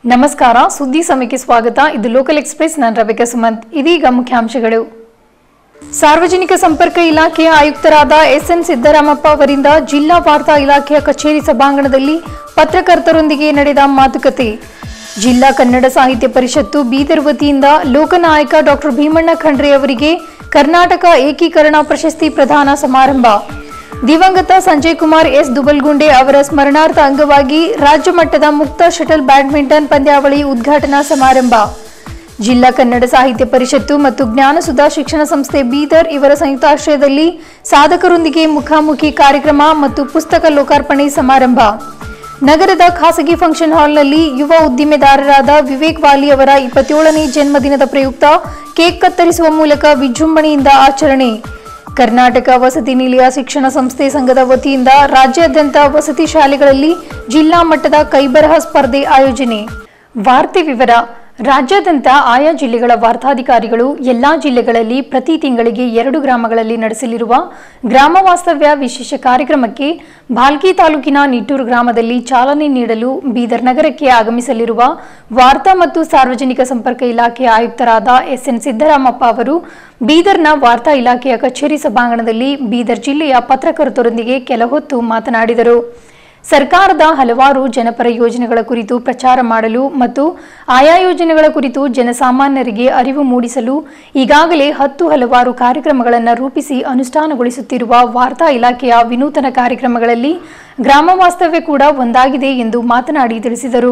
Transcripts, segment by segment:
ನಮಸ್ಕಾರ ಸುದ್ದಿ ಸಮಯಕ್ಕೆ ಸ್ವಾಗತ ಇದು ಲೋಕಲ್ ಎಕ್ಸ್ಪ್ರೆಸ್ ನಾನು ರವಿಕಾ ಸುಮಂತ್ ಇದೀಗ ಮುಖ್ಯಾಂಶಗಳು ಸಾರ್ವಜನಿಕ ಸಂಪರ್ಕ ಇಲಾಖೆಯ ಆಯುಕ್ತರಾದ ಎಸ್ಎನ್ ಸಿದ್ದರಾಮಪ್ಪ ಅವರಿಂದ ಜಿಲ್ಲಾ ವಾರ್ತಾ ಇಲಾಖೆಯ ಕಚೇರಿ ಸಭಾಂಗಣದಲ್ಲಿ ಪತ್ರಕರ್ತರೊಂದಿಗೆ ನಡೆದ ಮಾತುಕತೆ ಜಿಲ್ಲಾ ಕನ್ನಡ ಸಾಹಿತ್ಯ ಪರಿಷತ್ತು ಬೀದರ್ ವತಿಯಿಂದ ಲೋಕನಾಯಕ ಡಾಕ್ಟರ್ ಭೀಮಣ್ಣ ಖಂಡ್ರೆ ಅವರಿಗೆ ಕರ್ನಾಟಕ ಏಕೀಕರಣ ಪ್ರಶಸ್ತಿ ಪ್ರದಾನ ಸಮಾರಂಭ ದಿವಂಗತ ಸಂಜಯ್ ಕುಮಾರ್ ಎಸ್ ದುಬಲ್ಗುಂಡೆ ಅವರ ಸ್ಮರಣಾರ್ಥ ಅಂಗವಾಗಿ ರಾಜ್ಯ ಮಟ್ಟದ ಮುಕ್ತ ಶಟಲ್ ಬ್ಯಾಡ್ಮಿಂಟನ್ ಪಂದ್ಯಾವಳಿ ಉದ್ಘಾಟನಾ ಸಮಾರಂಭ ಜಿಲ್ಲಾ ಕನ್ನಡ ಸಾಹಿತ್ಯ ಪರಿಷತ್ತು ಮತ್ತು ಜ್ಞಾನಸುಧಾ ಶಿಕ್ಷಣ ಸಂಸ್ಥೆ ಬೀದರ್ ಇವರ ಸಂಯುಕ್ತಾಶ್ರಯದಲ್ಲಿ ಸಾಧಕರೊಂದಿಗೆ ಮುಖಾಮುಖಿ ಕಾರ್ಯಕ್ರಮ ಮತ್ತು ಪುಸ್ತಕ ಲೋಕಾರ್ಪಣೆ ಸಮಾರಂಭ ನಗರದ ಖಾಸಗಿ ಫಂಕ್ಷನ್ ಹಾಲ್ನಲ್ಲಿ ಯುವ ಉದ್ದಿಮೆದಾರರಾದ ವಿವೇಕ್ ವಾಲಿ ಅವರ ಇಪ್ಪತ್ತೇಳನೇ ಜನ್ಮದಿನದ ಪ್ರಯುಕ್ತ ಕೇಕ್ ಕತ್ತರಿಸುವ ಮೂಲಕ ವಿಜೃಂಭಣೆಯಿಂದ ಆಚರಣೆ ಕರ್ನಾಟಕ ವಸತಿ ನಿಲಯ ಶಿಕ್ಷಣ ಸಂಸ್ಥೆ ಸಂಘದ ವತಿಯಿಂದ ರಾಜ್ಯಾದ್ಯಂತ ವಸತಿ ಶಾಲೆಗಳಲ್ಲಿ ಜಿಲ್ಲಾ ಮಟ್ಟದ ಕೈಬರಹ ಸ್ಪರ್ಧೆ ಆಯೋಜನೆ ವಾರ್ತೆ ವಿವರ ರಾಜ್ಯಾದ್ಯಂತ ಆಯಾ ಜಿಲ್ಲೆಗಳ ವಾರ್ತಾಧಿಕಾರಿಗಳು ಎಲ್ಲಾ ಜಿಲ್ಲೆಗಳಲ್ಲಿ ಪ್ರತಿ ತಿಂಗಳಿಗೆ ಎರಡು ಗ್ರಾಮಗಳಲ್ಲಿ ನಡೆಸಲಿರುವ ಗ್ರಾಮ ವಾಸ್ತವ್ಯ ವಿಶೇಷ ಕಾರ್ಯಕ್ರಮಕ್ಕೆ ಭಾಲ್ಕಿ ತಾಲೂಕಿನ ನಿಟ್ಟೂರು ಗ್ರಾಮದಲ್ಲಿ ಚಾಲನೆ ನೀಡಲು ಬೀದರ್ ನಗರಕ್ಕೆ ಆಗಮಿಸಲಿರುವ ವಾರ್ತಾ ಮತ್ತು ಸಾರ್ವಜನಿಕ ಸಂಪರ್ಕ ಇಲಾಖೆಯ ಆಯುಕ್ತರಾದ ಎಸ್ಎನ್ ಸಿದ್ದರಾಮಪ್ಪ ಅವರು ಬೀದರ್ನ ವಾರ್ತಾ ಇಲಾಖೆಯ ಕಚೇರಿ ಸಭಾಂಗಣದಲ್ಲಿ ಬೀದರ್ ಜಿಲ್ಲೆಯ ಪತ್ರಕರ್ತರೊಂದಿಗೆ ಕೆಲ ಹೊತ್ತು ಮಾತನಾಡಿದರು ಸರ್ಕಾರದ ಹಲವಾರು ಜನಪರ ಯೋಜನೆಗಳ ಕುರಿತು ಪ್ರಚಾರ ಮಾಡಲು ಮತ್ತು ಆಯಾ ಯೋಜನೆಗಳ ಕುರಿತು ಜನಸಾಮಾನ್ಯರಿಗೆ ಅರಿವು ಮೂಡಿಸಲು ಈಗಾಗಲೇ ಹತ್ತು ಹಲವಾರು ಕಾರ್ಯಕ್ರಮಗಳನ್ನು ರೂಪಿಸಿ ಅನುಷ್ಠಾನಗೊಳಿಸುತ್ತಿರುವ ವಾರ್ತಾ ಇಲಾಖೆಯ ವಿನೂತನ ಕಾರ್ಯಕ್ರಮಗಳಲ್ಲಿ ಗ್ರಾಮ ವಾಸ್ತವ್ಯ ಕೂಡ ಒಂದಾಗಿದೆ ಎಂದು ಮಾತನಾಡಿ ತಿಳಿಸಿದರು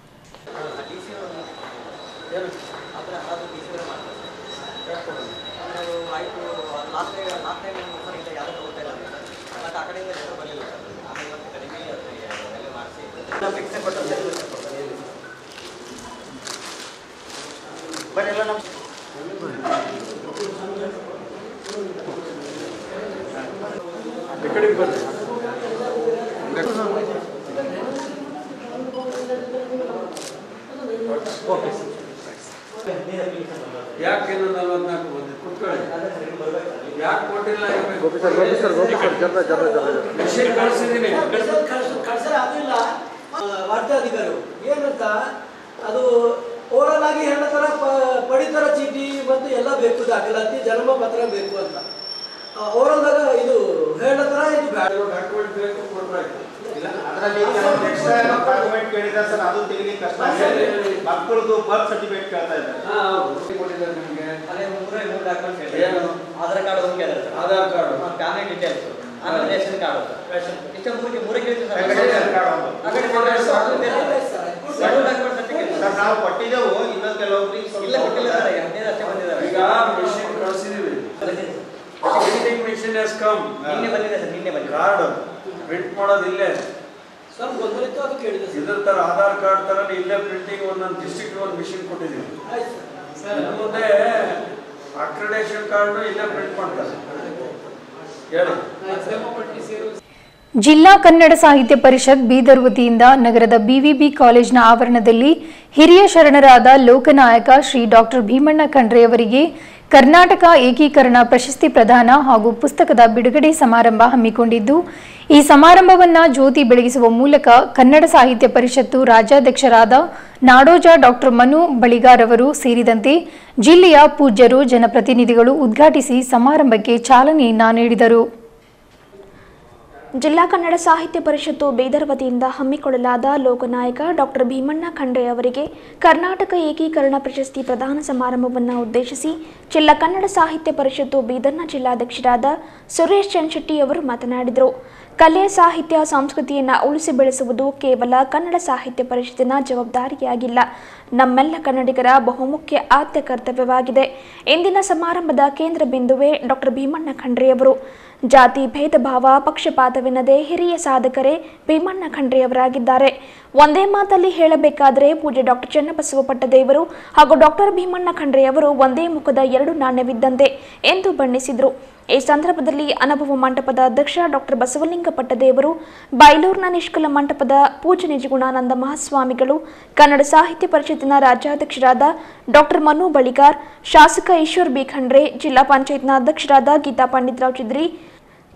ಯಾಕೇನು ನಲವತ್ನಾಲ್ಕು ಬಂದಿದೆ ಕುತ್ಕೊಳ್ಳಿ ಯಾಕೆ ಕೊಟ್ಟಿಲ್ಲ Gopi sir Gopi sir Gopi sir ಜರ್ರ ಜರ್ರ ಜರ್ರ ಮೆಷಿನ್ ಕಳಿಸಿದ್ದೀನಿ ಕಳ್ಸರ ಅದಿಲ್ಲ ವಾರ್ತಾಧಿಕಾರು ಏನಂತ ಅದು ಓರಲ್ ಆಗಿ ಹೇಳ್ತಾರ ಪಡಿತರ ಚೀಟಿ ಮತ್ತು ಎಲ್ಲ ಬೇಕು ದಾಖಲಾತಿ ಜನ್ಮ ಪತ್ರ ಬೇಕು ಅಂತ ಓರಲ್ದಾಗ ಇದು ಹೇಳ್ತಾರ ಇದು ಬ್ಯಾಡ ಡಾಕ್ಯುಮೆಂಟ್ ಬೇಕು ಕೊಡ್ಬೇಕು ಅದರಲ್ಲಿ ಕೆಲವೊಂದು ಎಕ್ಸ್ಟ್ರಾ ಡಾಕ್ಯುಮೆಂಟ್ ಕೇಳಿದ್ರೆ ಸರ್ ಅದು ತೆಗಿಲಿಕ್ಕೆ ಕಷ್ಟ ಆಗಿದೆ ಮಕ್ಕಳದು ಬರ್ತ್ ಸರ್ಟಿಫಿಕೇಟ್ ಕೇಳ್ತಾ ಇದ್ದಾರೆ ಹಾ ಹೌದು ಕೊಟ್ಟಿದ್ದಾರೆ ನಿಮಗೆ ಅದೇ ಮೂರೇ ಮೂರು ಡಾಕ್ಯುಮೆಂಟ್ಸ್ ಏನು? ಆಧಾರ್ ಕಾರ್ಡ್ ಒಂದು ಕೇಳಿದ್ರೆ sir Aadhaar card family details ಆಮೇಲೆ ರೇಷನ್ ಕಾರ್ಡ್ ಇಷ್ಟ ಮೂರಿಗೆ ಮೂರೇ ಕೇಳ್ತೀವಿ ಸರ್ ರೇಷನ್ ಕಾರ್ಡ್ ಒಂದು. ಆ ಕಡೆ ಕೊಟ್ಟರೆ ಸಾಕು ಬೇರೆ ಸರ್. ಎರಡು ಡಾಕ್ಯುಮೆಂಟ್ ಸರ್ಟಿಫಿಕೇಟ್ ಸರ್ ನಾವು ಕೊಟ್ಟಿದ್ದೆವು ಇನ್ನೊಂದು ಕೆಲವೊಬ್ರಿಗೆ ಸ್ವಲ್ಪ ಇಲ್ಲ ಕೊಟ್ಟಿಲ್ಲ ಸರ್ ಈಗ ಹದಿನೈದು ಅಷ್ಟೇ ಬಂದಿದ್ದಾರೆ ಈಗ ಮೆಷಿನ್ ಕಳಿಸಿದೀವಿ ಪ್ರಿಂಟಿಂಗ್ ಮೆಷಿನ್ ಎಸ್ ಕಮ್ ನಿನ್ನೆ ಬಂದಿದೆ ಸರ್ ನಿನ್ನೆ ಬಂದಿದೆ ಕಾರ್ಡ್ ಪ್ರಿಂಟ್ ಮಾಡೋದು ಇಲ್ಲೇ ಸ್ವಲ್ಪ ಗೊಂದಲ ಇತ್ತು ಅದು ಕೇಳಿದೆ ಸರ್ ಇದ್ರ ತರ ಆಧಾರ್ ಕಾರ್ಡ್ ತರ ಇಲ್ಲೇ ಪ್ರಿಂಟಿಂಗ್ ಒಂದೊಂದು ಡಿಸ್ಟ್ರಿಕ್ಟ್ ಒಂದು ಮಿಷಿನ್ ಕೊಟ್ಟಿದ್ದೀವಿ ಆಯ್ತು ಸರ್ ಇನ್ನು ಮುಂದೆ ಅಕ್ರೆಡೇಷನ್ ಕಾರ್ಡ್ ಇಲ್ಲೇ ಪ್ರಿಂಟ್ ಮಾಡ್ತಾರೆ ಹೇಳಿ ಜಿಲ್ಲಾ ಕನ್ನಡ ಸಾಹಿತ್ಯ ಪರಿಷತ್ ಬೀದರ್ ವತಿಯಿಂದ ನಗರದ ಬಿವಿಬಿ ಕಾಲೇಜಿನ ಆವರಣದಲ್ಲಿ ಹಿರಿಯ ಶರಣರಾದ ಲೋಕನಾಯಕ ಶ್ರೀ ಡಾಕ್ಟರ್ ಭೀಮಣ್ಣ ಖಂಡ್ರೆ ಅವರಿಗೆ ಕರ್ನಾಟಕ ಏಕೀಕರಣ ಪ್ರಶಸ್ತಿ ಪ್ರದಾನ ಹಾಗೂ ಪುಸ್ತಕದ ಬಿಡುಗಡೆ ಸಮಾರಂಭ ಹಮ್ಮಿಕೊಂಡಿದ್ದು ಈ ಸಮಾರಂಭವನ್ನ ಜ್ಯೋತಿ ಬೆಳಗಿಸುವ ಮೂಲಕ ಕನ್ನಡ ಸಾಹಿತ್ಯ ಪರಿಷತ್ತು ರಾಜ್ಯಾಧ್ಯಕ್ಷರಾದ ನಾಡೋಜ ಡಾಕ್ಟರ್ ಮನು ಬಳಿಗಾರ್ ಅವರು ಸೇರಿದಂತೆ ಜಿಲ್ಲೆಯ ಪೂಜ್ಯರು ಜನಪ್ರತಿನಿಧಿಗಳು ಉದ್ಘಾಟಿಸಿ ಸಮಾರಂಭಕ್ಕೆ ಚಾಲನೆಯನ್ನ ನೀಡಿದರು ಜಿಲ್ಲಾ ಕನ್ನಡ ಸಾಹಿತ್ಯ ಪರಿಷತ್ತು ಬೀದರ್ ವತಿಯಿಂದ ಹಮ್ಮಿಕೊಳ್ಳಲಾದ ಲೋಕನಾಯಕ ಡಾಕ್ಟರ್ ಭೀಮಣ್ಣ ಖಂಡ್ರೆ ಅವರಿಗೆ ಕರ್ನಾಟಕ ಏಕೀಕರಣ ಪ್ರಶಸ್ತಿ ಪ್ರದಾನ ಸಮಾರಂಭವನ್ನು ಉದ್ದೇಶಿಸಿ ಜಿಲ್ಲಾ ಕನ್ನಡ ಸಾಹಿತ್ಯ ಪರಿಷತ್ತು ಬೀದರ್ನ ಜಿಲ್ಲಾಧ್ಯಕ್ಷರಾದ ಸುರೇಶ್ ಚನ್ಶೆಟ್ಟಿ ಅವರು ಮಾತನಾಡಿದರು ಕಲೆ ಸಾಹಿತ್ಯ ಸಂಸ್ಕೃತಿಯನ್ನು ಉಳಿಸಿ ಬೆಳೆಸುವುದು ಕೇವಲ ಕನ್ನಡ ಸಾಹಿತ್ಯ ಪರಿಷತ್ತಿನ ಜವಾಬ್ದಾರಿಯಾಗಿಲ್ಲ ನಮ್ಮೆಲ್ಲ ಕನ್ನಡಿಗರ ಬಹುಮುಖ್ಯ ಆದ್ಯ ಕರ್ತವ್ಯವಾಗಿದೆ ಇಂದಿನ ಸಮಾರಂಭದ ಕೇಂದ್ರ ಬಿಂದುವೇ ಡಾಕ್ಟರ್ ಭೀಮಣ್ಣ ಖಂಡ್ರೆಯವರು ಜಾತಿ ಭೇದ ಭಾವ ಪಕ್ಷಪಾತವೆನ್ನದೇ ಹಿರಿಯ ಸಾಧಕರೇ ಭೀಮಣ್ಣ ಖಂಡ್ರೆಯವರಾಗಿದ್ದಾರೆ ಒಂದೇ ಮಾತಲ್ಲಿ ಹೇಳಬೇಕಾದರೆ ಪೂಜ್ಯ ಡಾಕ್ಟರ್ ಚನ್ನಬಸವ ಪಟ್ಟದೇವರು ಹಾಗೂ ಡಾಕ್ಟರ್ ಭೀಮಣ್ಣ ಖಂಡ್ರೆಯವರು ಒಂದೇ ಮುಖದ ಎರಡು ನಾಣ್ಯವಿದ್ದಂತೆ ಎಂದು ಬಣ್ಣಿಸಿದರು ಈ ಸಂದರ್ಭದಲ್ಲಿ ಅನುಭವ ಮಂಟಪದ ಅಧ್ಯಕ್ಷ ಡಾಕ್ಟರ್ ಬಸವಲಿಂಗ ಪಟ್ಟದೇವರು ಬೈಲೂರಿನ ನಿಷ್ಕಲ ಮಂಟಪದ ಪೂಜ್ಯ ನಿಜಗುಣಾನಂದ ಮಹಾಸ್ವಾಮಿಗಳು ಕನ್ನಡ ಸಾಹಿತ್ಯ ಪರಿಷತ್ತಿನ ರಾಜ್ಯಾಧ್ಯಕ್ಷರಾದ ಡಾಕ್ಟರ್ ಮನು ಬಳಿಗಾರ್ ಶಾಸಕ ಈಶ್ವರ್ ಬಿ ಖಂಡ್ರೆ ಜಿಲ್ಲಾ ಪಂಚಾಯತ್ನ ಅಧ್ಯಕ್ಷರಾದ ಗೀತಾ ಪಂಡಿತರಾವ್ ಚಿದ್ರಿ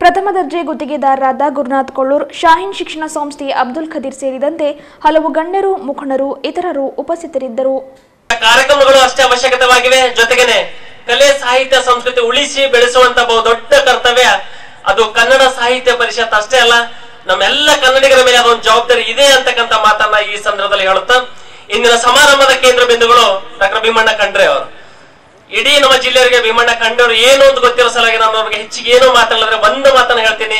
ಪ್ರಥಮ ದರ್ಜೆ ಗುತ್ತಿಗೆದಾರರಾದ ಗುರುನಾಥ್ ಕೊಳ್ಳೂರ್ ಶಾಹೀನ್ ಶಿಕ್ಷಣ ಸಂಸ್ಥೆಯ ಅಬ್ದುಲ್ ಖದೀರ್ ಸೇರಿದಂತೆ ಹಲವು ಗಣ್ಯರು ಮುಖಂಡರು ಇತರರು ಉಪಸ್ಥಿತರಿದ್ದರು ಕಾರ್ಯಕ್ರಮಗಳು ಅಷ್ಟೇ ಅವಶ್ಯಕತೆವಾಗಿವೆ ಜೊತೆಗೇನೆ ಕಲೆ ಸಾಹಿತ್ಯ ಸಂಸ್ಕೃತಿ ಉಳಿಸಿ ಬೆಳೆಸುವಂತ ಬಹು ದೊಡ್ಡ ಕರ್ತವ್ಯ ಅದು ಕನ್ನಡ ಸಾಹಿತ್ಯ ಪರಿಷತ್ ಅಷ್ಟೇ ಅಲ್ಲ ನಮ್ಮೆಲ್ಲ ಕನ್ನಡಿಗರ ಮೇಲೆ ಅದೊಂದು ಜವಾಬ್ದಾರಿ ಇದೆ ಅಂತಕ್ಕಂಥ ಮಾತನ್ನ ಈ ಸಂದರ್ಭದಲ್ಲಿ ಹೇಳುತ್ತಾ ಇಂದಿನ ಸಮಾರಂಭದ ಕೇಂದ್ರ ಬಿಂದುಗಳು ಡಾಕ್ಟರ್ ಭೀಮಣ್ಣ ಖಂಡ್ರೆ ಅವರು ಇಡೀ ನಮ್ಮ ಜಿಲ್ಲೆಯವರಿಗೆ ಭೀಮಣ್ಣ ಖಂಡ್ರೆ ಏನು ಅಂತ ಗೊತ್ತಿರೋ ಸಲುವಾಗಿ ನಾನು ಅವ್ರಿಗೆ ಹೆಚ್ಚಿಗೆ ಏನು ಮಾತಾಡಿದ್ರೆ ಒಂದು ಮಾತನ್ನ ಹೇಳ್ತೀನಿ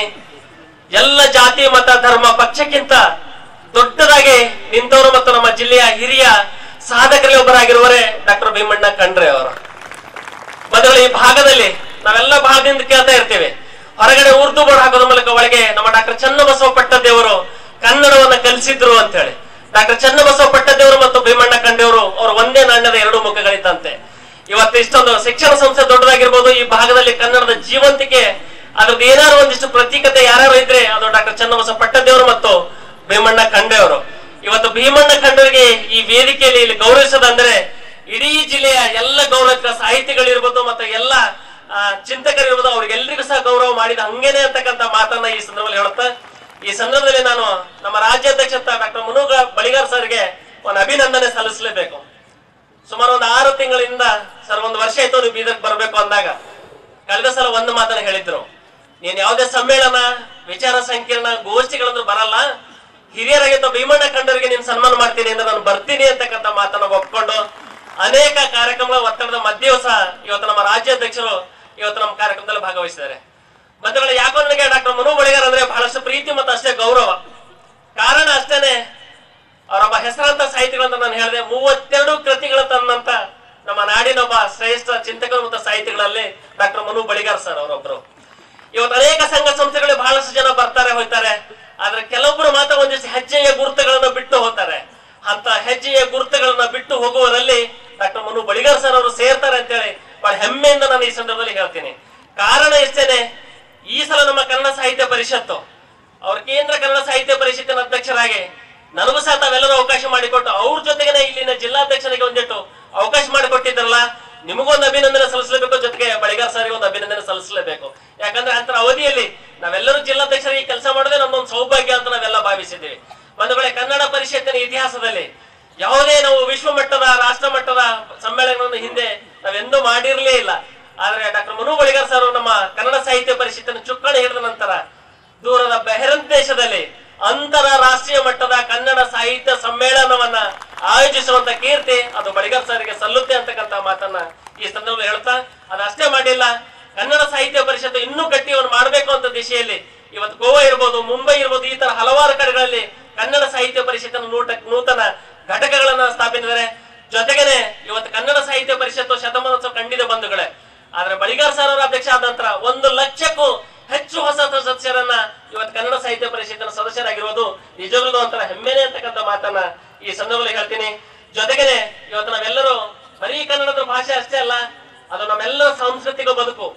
ಎಲ್ಲ ಜಾತಿ ಮತ ಧರ್ಮ ಪಕ್ಷಕ್ಕಿಂತ ದೊಡ್ಡದಾಗಿ ನಿಂತವರು ಮತ್ತು ನಮ್ಮ ಜಿಲ್ಲೆಯ ಹಿರಿಯ ಸಾಧಕರಲ್ಲಿ ಒಬ್ಬರಾಗಿರುವರೇ ಡಾಕ್ಟರ್ ಭೀಮಣ್ಣ ಖಂಡ್ರೆ ಅವರು ಬಂಧುಗಳು ಈ ಭಾಗದಲ್ಲಿ ನಾವೆಲ್ಲ ಭಾಗದಿಂದ ಕೇಳ್ತಾ ಇರ್ತೇವೆ ಹೊರಗಡೆ ಉರ್ದು ಬೋರ್ಡ್ ಹಾಕೋದ್ರ ಮೂಲಕ ಒಳಗೆ ನಮ್ಮ ಡಾಕ್ಟರ್ ಚನ್ನಬಸವ ಪಟ್ಟದೇವರು ಕನ್ನಡವನ್ನ ಕಲಿಸಿದ್ರು ಅಂತ ಹೇಳಿ ಡಾಕ್ಟರ್ ಚನ್ನಬಸವ ಪಟ್ಟದೇವರು ಮತ್ತು ಭೀಮಣ್ಣ ಖಂಡೆಯವರು ಅವರು ಒಂದೇ ನಾಣ್ಯದ ಎರಡು ಮುಖಗಳಿದ್ದಂತೆ ಇವತ್ತು ಇಷ್ಟೊಂದು ಶಿಕ್ಷಣ ಸಂಸ್ಥೆ ದೊಡ್ಡದಾಗಿರ್ಬೋದು ಈ ಭಾಗದಲ್ಲಿ ಕನ್ನಡದ ಜೀವಂತಿಕೆ ಅದ್ರದ್ದು ಏನಾದ್ರು ಒಂದಿಷ್ಟು ಪ್ರತೀಕತೆ ಯಾರ್ಯಾರು ಇದ್ರೆ ಅದು ಡಾಕ್ಟರ್ ಚನ್ನಬಸವ ಪಟ್ಟದೇವರು ಮತ್ತು ಭೀಮಣ್ಣ ಖಂಡೆಯವರು ಇವತ್ತು ಭೀಮಣ್ಣ ಖಂಡರಿಗೆ ಈ ವೇದಿಕೆಯಲ್ಲಿ ಇಲ್ಲಿ ಗೌರವಿಸೋದಂದ್ರೆ ಇಡೀ ಜಿಲ್ಲೆಯ ಎಲ್ಲ ಗೌರವಿತ ಸಾಹಿತಿಗಳಿರ್ಬೋದು ಮತ್ತು ಎಲ್ಲ ಆ, ಚಿಂತಕರಿರ್ಬೋದು ಅವ್ರಿಗೆಲ್ಲರಿಗೂ ಸಹ ಗೌರವ ಮಾಡಿದ ಹಂಗೇನೆ ಅಂತಕ್ಕಂಥ ಮಾತನ್ನ ಈ ಸಂದರ್ಭದಲ್ಲಿ ಹೇಳುತ್ತಾ ಈ ಸಂದರ್ಭದಲ್ಲಿ ನಾನು ನಮ್ಮ ರಾಜ್ಯಾಧ್ಯಕ್ಷ ಡಾಕ್ಟರ್ ಮನೋಗ ಬಳಿಗಾರ್ ಸರ್ಗೆ ಒಂದು ಅಭಿನಂದನೆ ಸಲ್ಲಿಸಲೇಬೇಕು ಸುಮಾರು ಒಂದು ಆರು ತಿಂಗಳಿಂದ ಸರ್ ಒಂದು ವರ್ಷ ಆಯ್ತು ನೀವು ಬೀದರ್ಗೆ ಬರಬೇಕು ಅಂದಾಗ ಕಳೆದ ಸಲ ಒಂದು ಮಾತನ್ನ ಹೇಳಿದ್ರು ನೀನ್ ಯಾವುದೇ ಸಮ್ಮೇಳನ ವಿಚಾರ ಸಂಕಿರಣ ಗೋಷ್ಠಿಗಳಂದ್ರೂ ಬರಲ್ಲ ಹಿರಿಯರಾಗಿದ್ದ ಭೀಮಣ್ಣ ಕಂಡರಿಗೆ ನೀನ್ ಸನ್ಮಾನ ಮಾಡ್ತೀನಿ ಅಂದ್ರೆ ನಾನು ಬರ್ತೀನಿ ಅಂತಕ್ಕಂಥ ಮಾತನ್ನ ಒಪ್ಕೊಂಡು ಅನೇಕ ಕಾರ್ಯಕ್ರಮಗಳ ಒತ್ತಡದ ಮಧ್ಯೆಯೂ ಸಹ ಇವತ್ತು ನಮ್ಮ ರಾಜ್ಯಾಧ್ಯಕ್ಷರು ಇವತ್ತು ನಮ್ಮ ಕಾರ್ಯಕ್ರಮದಲ್ಲಿ ಭಾಗವಹಿಸಿದ್ದಾರೆ ಮತ್ತೆ ಯಾಕೋ ನನಗೆ ಡಾಕ್ಟರ್ ಮನು ಬಳಿಗಾರ್ ಅಂದ್ರೆ ಬಹಳಷ್ಟು ಪ್ರೀತಿ ಮತ್ತು ಅಷ್ಟೇ ಗೌರವ ಕಾರಣ ಅಷ್ಟೇನೆ ಅವರೊಬ್ಬ ಹೆಸರಾಂತ ಸಾಹಿತಿಗಳಂತ ನಾನು ಹೇಳಿದೆ ಮೂವತ್ತೆರಡು ಕೃತಿಗಳ ತನ್ನಂತ ನಮ್ಮ ನಾಡಿನ ಒಬ್ಬ ಶ್ರೇಷ್ಠ ಚಿಂತಕರು ಮತ್ತು ಸಾಹಿತಿಗಳಲ್ಲಿ ಡಾಕ್ಟರ್ ಮನು ಬಳಿಗಾರ್ ಸರ್ ಅವರೊಬ್ರು ಇವತ್ತು ಅನೇಕ ಸಂಘ ಸಂಸ್ಥೆಗಳು ಬಹಳಷ್ಟು ಜನ ಬರ್ತಾರೆ ಹೋಗ್ತಾರೆ ಆದ್ರೆ ಕೆಲವೊಬ್ರು ಮಾತ್ರ ಒಂದಿಷ್ಟು ಹೆಜ್ಜೆಯ ಗುರುತುಗಳನ್ನು ಬಿಟ್ಟು ಹೋಗ್ತಾರೆ ಅಂತ ಹೆಜ್ಜೆಯ ಗುರುತುಗಳನ್ನ ಬಿಟ್ಟು ಹೋಗುವರಲ್ಲಿ ಡಾಕ್ಟರ್ ಮನು ಬಳಿಗಾರ್ ಸರ್ ಅವರು ಸೇರ್ತಾರೆ ಅಂತೇಳಿ ಬಹಳ ಹೆಮ್ಮೆಯಿಂದ ನಾನು ಈ ಸಂದರ್ಭದಲ್ಲಿ ಹೇಳ್ತೀನಿ ಕಾರಣ ಎಷ್ಟೇನೆ ಈ ಸಲ ನಮ್ಮ ಕನ್ನಡ ಸಾಹಿತ್ಯ ಪರಿಷತ್ತು ಅವ್ರ ಕೇಂದ್ರ ಕನ್ನಡ ಸಾಹಿತ್ಯ ಪರಿಷತ್ತಿನ ಅಧ್ಯಕ್ಷರಾಗಿ ನನಗೂ ಸಹ ತಾವೆಲ್ಲರೂ ಅವಕಾಶ ಮಾಡಿಕೊಟ್ಟು ಅವ್ರ ಜೊತೆಗೆ ಇಲ್ಲಿನ ಜಿಲ್ಲಾಧ್ಯಕ್ಷರಿಗೆ ಒಂದಿಟ್ಟು ಅವಕಾಶ ಮಾಡಿಕೊಟ್ಟಿದ್ರಲ್ಲ ನಿಮಗೊಂದು ಅಭಿನಂದನೆ ಸಲ್ಲಿಸಲೇಬೇಕು ಜೊತೆಗೆ ಬಳಿಗಾರ್ ಸಾರಿಗೆ ಒಂದು ಅಭಿನಂದನೆ ಸಲ್ಲಿಸಲೇಬೇಕು ಯಾಕಂದ್ರೆ ಅಂತರ ಅವಧಿಯಲ್ಲಿ ನಾವೆಲ್ಲರೂ ಜಿಲ್ಲಾಧ್ಯಕ್ಷರಿಗೆ ಕೆಲಸ ಮಾಡೋದೇ ನಮ್ಮೊಂದು ಸೌಭಾಗ್ಯ ಅಂತ ನಾವೆಲ್ಲ ಭಾವಿಸಿದ್ದೀವಿ ಒಂದು ವೇಳೆ ಕನ್ನಡ ಪರಿಷತ್ತಿನ ಇತಿಹಾಸದಲ್ಲಿ ಯಾವುದೇ ನಾವು ವಿಶ್ವ ಮಟ್ಟದ ರಾಷ್ಟ್ರ ಮಟ್ಟದ ಸಮ್ಮೇಳನಗಳನ್ನು ಹಿಂದೆ ನಾವೆಂದೂ ಮಾಡಿರ್ಲೇ ಇಲ್ಲ ಆದ್ರೆ ಡಾಕ್ಟರ್ ಮನು ಬಳಿಗಾರ್ ಸರ್ ನಮ್ಮ ಕನ್ನಡ ಸಾಹಿತ್ಯ ಪರಿಷತ್ತಿನ ಚುಕ್ಕಾಣಿ ಹಿಡಿದ ನಂತರ ದೂರದ ಬೆಹರನ್ ದೇಶದಲ್ಲಿ ಅಂತರ ರಾಷ್ಟ್ರೀಯ ಮಟ್ಟದ ಕನ್ನಡ ಸಾಹಿತ್ಯ ಸಮ್ಮೇಳನವನ್ನ ಆಯೋಜಿಸುವಂತ ಕೀರ್ತಿ ಅದು ಬಳಿಗಾರ್ ಸರ್ಗೆ ಸಲ್ಲುತ್ತೆ ಅಂತಕ್ಕಂತ ಮಾತನ್ನ ಈ ಸಂದರ್ಭದಲ್ಲಿ ಹೇಳ್ತಾ ಅದಷ್ಟೇ ಮಾಡಿಲ್ಲ ಕನ್ನಡ ಸಾಹಿತ್ಯ ಪರಿಷತ್ತು ಇನ್ನೂ ಗಟ್ಟಿಯನ್ನು ಮಾಡಬೇಕು ಅಂತ ದಿಶೆಯಲ್ಲಿ ಇವತ್ತು ಗೋವಾ ಇರ್ಬೋದು ಮುಂಬೈ ಇರ್ಬೋದು ಈ ತರ ಹಲವಾರು ಕಡೆಗಳಲ್ಲಿ ಕನ್ನಡ ಸಾಹಿತ್ಯ ಪರಿಷತ್ತಿನ ನೂಟ ನೂತನ ಘಟಕಗಳನ್ನ ಸ್ಥಾಪಿಸಿದ್ದಾರೆ ಜೊತೆಗೇನೆ ಇವತ್ತು ಕನ್ನಡ ಸಾಹಿತ್ಯ ಪರಿಷತ್ತು ಶತಮಾನೋತ್ಸವ ಕಂಡಿದೆ ಬಂಧುಗಳೇ ಆದ್ರೆ ಬಳಿಗಾರ್ ಸರ್ ಅವರ ಅಧ್ಯಕ್ಷ ಆದ ನಂತರ ಒಂದು ಲಕ್ಷಕ್ಕೂ ಹೆಚ್ಚು ಹೊಸ ಸದಸ್ಯರನ್ನ ಇವತ್ತು ಕನ್ನಡ ಸಾಹಿತ್ಯ ಪರಿಷತ್ತಿನ ಸದಸ್ಯರಾಗಿರೋದು ನಿಜವಾಗ್ಲೂ ಒಂಥರ ಹೆಮ್ಮೆನೆ ಅಂತಕ್ಕಂಥ ಮಾತನ್ನ ಈ ಸಂದರ್ಭದಲ್ಲಿ ಹೇಳ್ತೀನಿ ಜೊತೆಗೇನೆ ಇವತ್ತು ನಾವೆಲ್ಲರೂ ಬರೀ ಕನ್ನಡದ ಭಾಷೆ ಅಷ್ಟೇ ಅಲ್ಲ ಅದು ನಮ್ಮೆಲ್ಲರ ಸಾಂಸ್ಕೃತಿಕ ಬದುಕು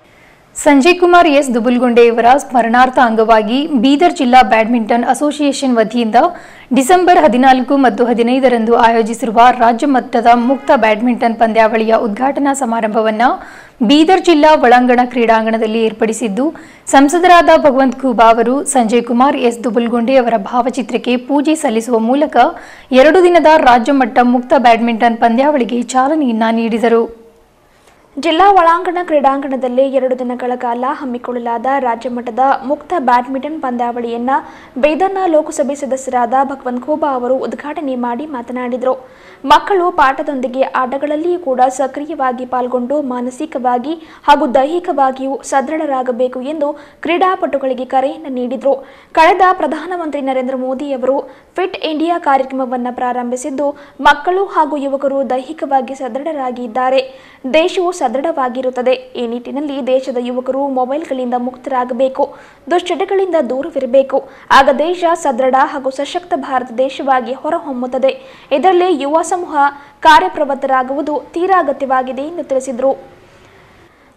ಸಂಜಯ್ ಕುಮಾರ್ ಎಸ್ ದುಬುಲ್ಗುಂಡೆ ಇವರ ಸ್ಮರಣಾರ್ಥ ಅಂಗವಾಗಿ ಬೀದರ್ ಜಿಲ್ಲಾ ಬ್ಯಾಡ್ಮಿಂಟನ್ ಅಸೋಸಿಯೇಷನ್ ವತಿಯಿಂದ ಡಿಸೆಂಬರ್ ಹದಿನಾಲ್ಕು ಮತ್ತು ಹದಿನೈದರಂದು ಆಯೋಜಿಸಿರುವ ರಾಜ್ಯ ಮಟ್ಟದ ಮುಕ್ತ ಬ್ಯಾಡ್ಮಿಂಟನ್ ಪಂದ್ಯಾವಳಿಯ ಉದ್ಘಾಟನಾ ಸಮಾರಂಭವನ್ನು ಬೀದರ್ ಜಿಲ್ಲಾ ಒಳಾಂಗಣ ಕ್ರೀಡಾಂಗಣದಲ್ಲಿ ಏರ್ಪಡಿಸಿದ್ದು ಸಂಸದರಾದ ಭಗವಂತ್ ಖೂಬಾ ಅವರು ಸಂಜಯ್ ಕುಮಾರ್ ಎಸ್ ದುಬುಲ್ಗುಂಡೆ ಅವರ ಭಾವಚಿತ್ರಕ್ಕೆ ಪೂಜೆ ಸಲ್ಲಿಸುವ ಮೂಲಕ ಎರಡು ದಿನದ ರಾಜ್ಯ ಮಟ್ಟ ಮುಕ್ತ ಬ್ಯಾಡ್ಮಿಂಟನ್ ಪಂದ್ಯಾವಳಿಗೆ ಚಾಲನೆಯನ್ನ ನೀಡಿದರು ಜಿಲ್ಲಾ ಒಳಾಂಗಣ ಕ್ರೀಡಾಂಗಣದಲ್ಲಿ ಎರಡು ದಿನಗಳ ಕಾಲ ಹಮ್ಮಿಕೊಳ್ಳಲಾದ ರಾಜ್ಯ ಮಟ್ಟದ ಮುಕ್ತ ಬ್ಯಾಡ್ಮಿಂಟನ್ ಪಂದ್ಯಾವಳಿಯನ್ನ ಬೇದರ್ನ ಲೋಕಸಭೆ ಸದಸ್ಯರಾದ ಭಗವಂತ್ ಖೂಬಾ ಅವರು ಉದ್ಘಾಟನೆ ಮಾಡಿ ಮಾತನಾಡಿದರು ಮಕ್ಕಳು ಪಾಠದೊಂದಿಗೆ ಆಟಗಳಲ್ಲಿಯೂ ಕೂಡ ಸಕ್ರಿಯವಾಗಿ ಪಾಲ್ಗೊಂಡು ಮಾನಸಿಕವಾಗಿ ಹಾಗೂ ದೈಹಿಕವಾಗಿಯೂ ಸದೃಢರಾಗಬೇಕು ಎಂದು ಕ್ರೀಡಾಪಟುಗಳಿಗೆ ಕರೆಯನ್ನು ನೀಡಿದರು ಕಳೆದ ಪ್ರಧಾನಮಂತ್ರಿ ನರೇಂದ್ರ ಮೋದಿ ಅವರು ಫಿಟ್ ಇಂಡಿಯಾ ಕಾರ್ಯಕ್ರಮವನ್ನು ಪ್ರಾರಂಭಿಸಿದ್ದು ಮಕ್ಕಳು ಹಾಗೂ ಯುವಕರು ದೈಹಿಕವಾಗಿ ಸದೃಢರಾಗಿ ಇದ್ದಾರೆ ದೇಶವು ಸದೃಢವಾಗಿರುತ್ತದೆ ಈ ನಿಟ್ಟಿನಲ್ಲಿ ದೇಶದ ಯುವಕರು ಮೊಬೈಲ್ಗಳಿಂದ ಮುಕ್ತರಾಗಬೇಕು ದುಶ್ಚಟಗಳಿಂದ ದೂರವಿರಬೇಕು ಆಗ ದೇಶ ಸದೃಢ ಹಾಗೂ ಸಶಕ್ತ ಭಾರತ ದೇಶವಾಗಿ ಹೊರಹೊಮ್ಮುತ್ತದೆ ಇದರಲ್ಲಿ ಯುವ ಸಮೂಹ ಕಾರ್ಯಪ್ರವೃತ್ತರಾಗುವುದು ತೀರಾ ಅಗತ್ಯವಾಗಿದೆ ಎಂದು ತಿಳಿಸಿದರು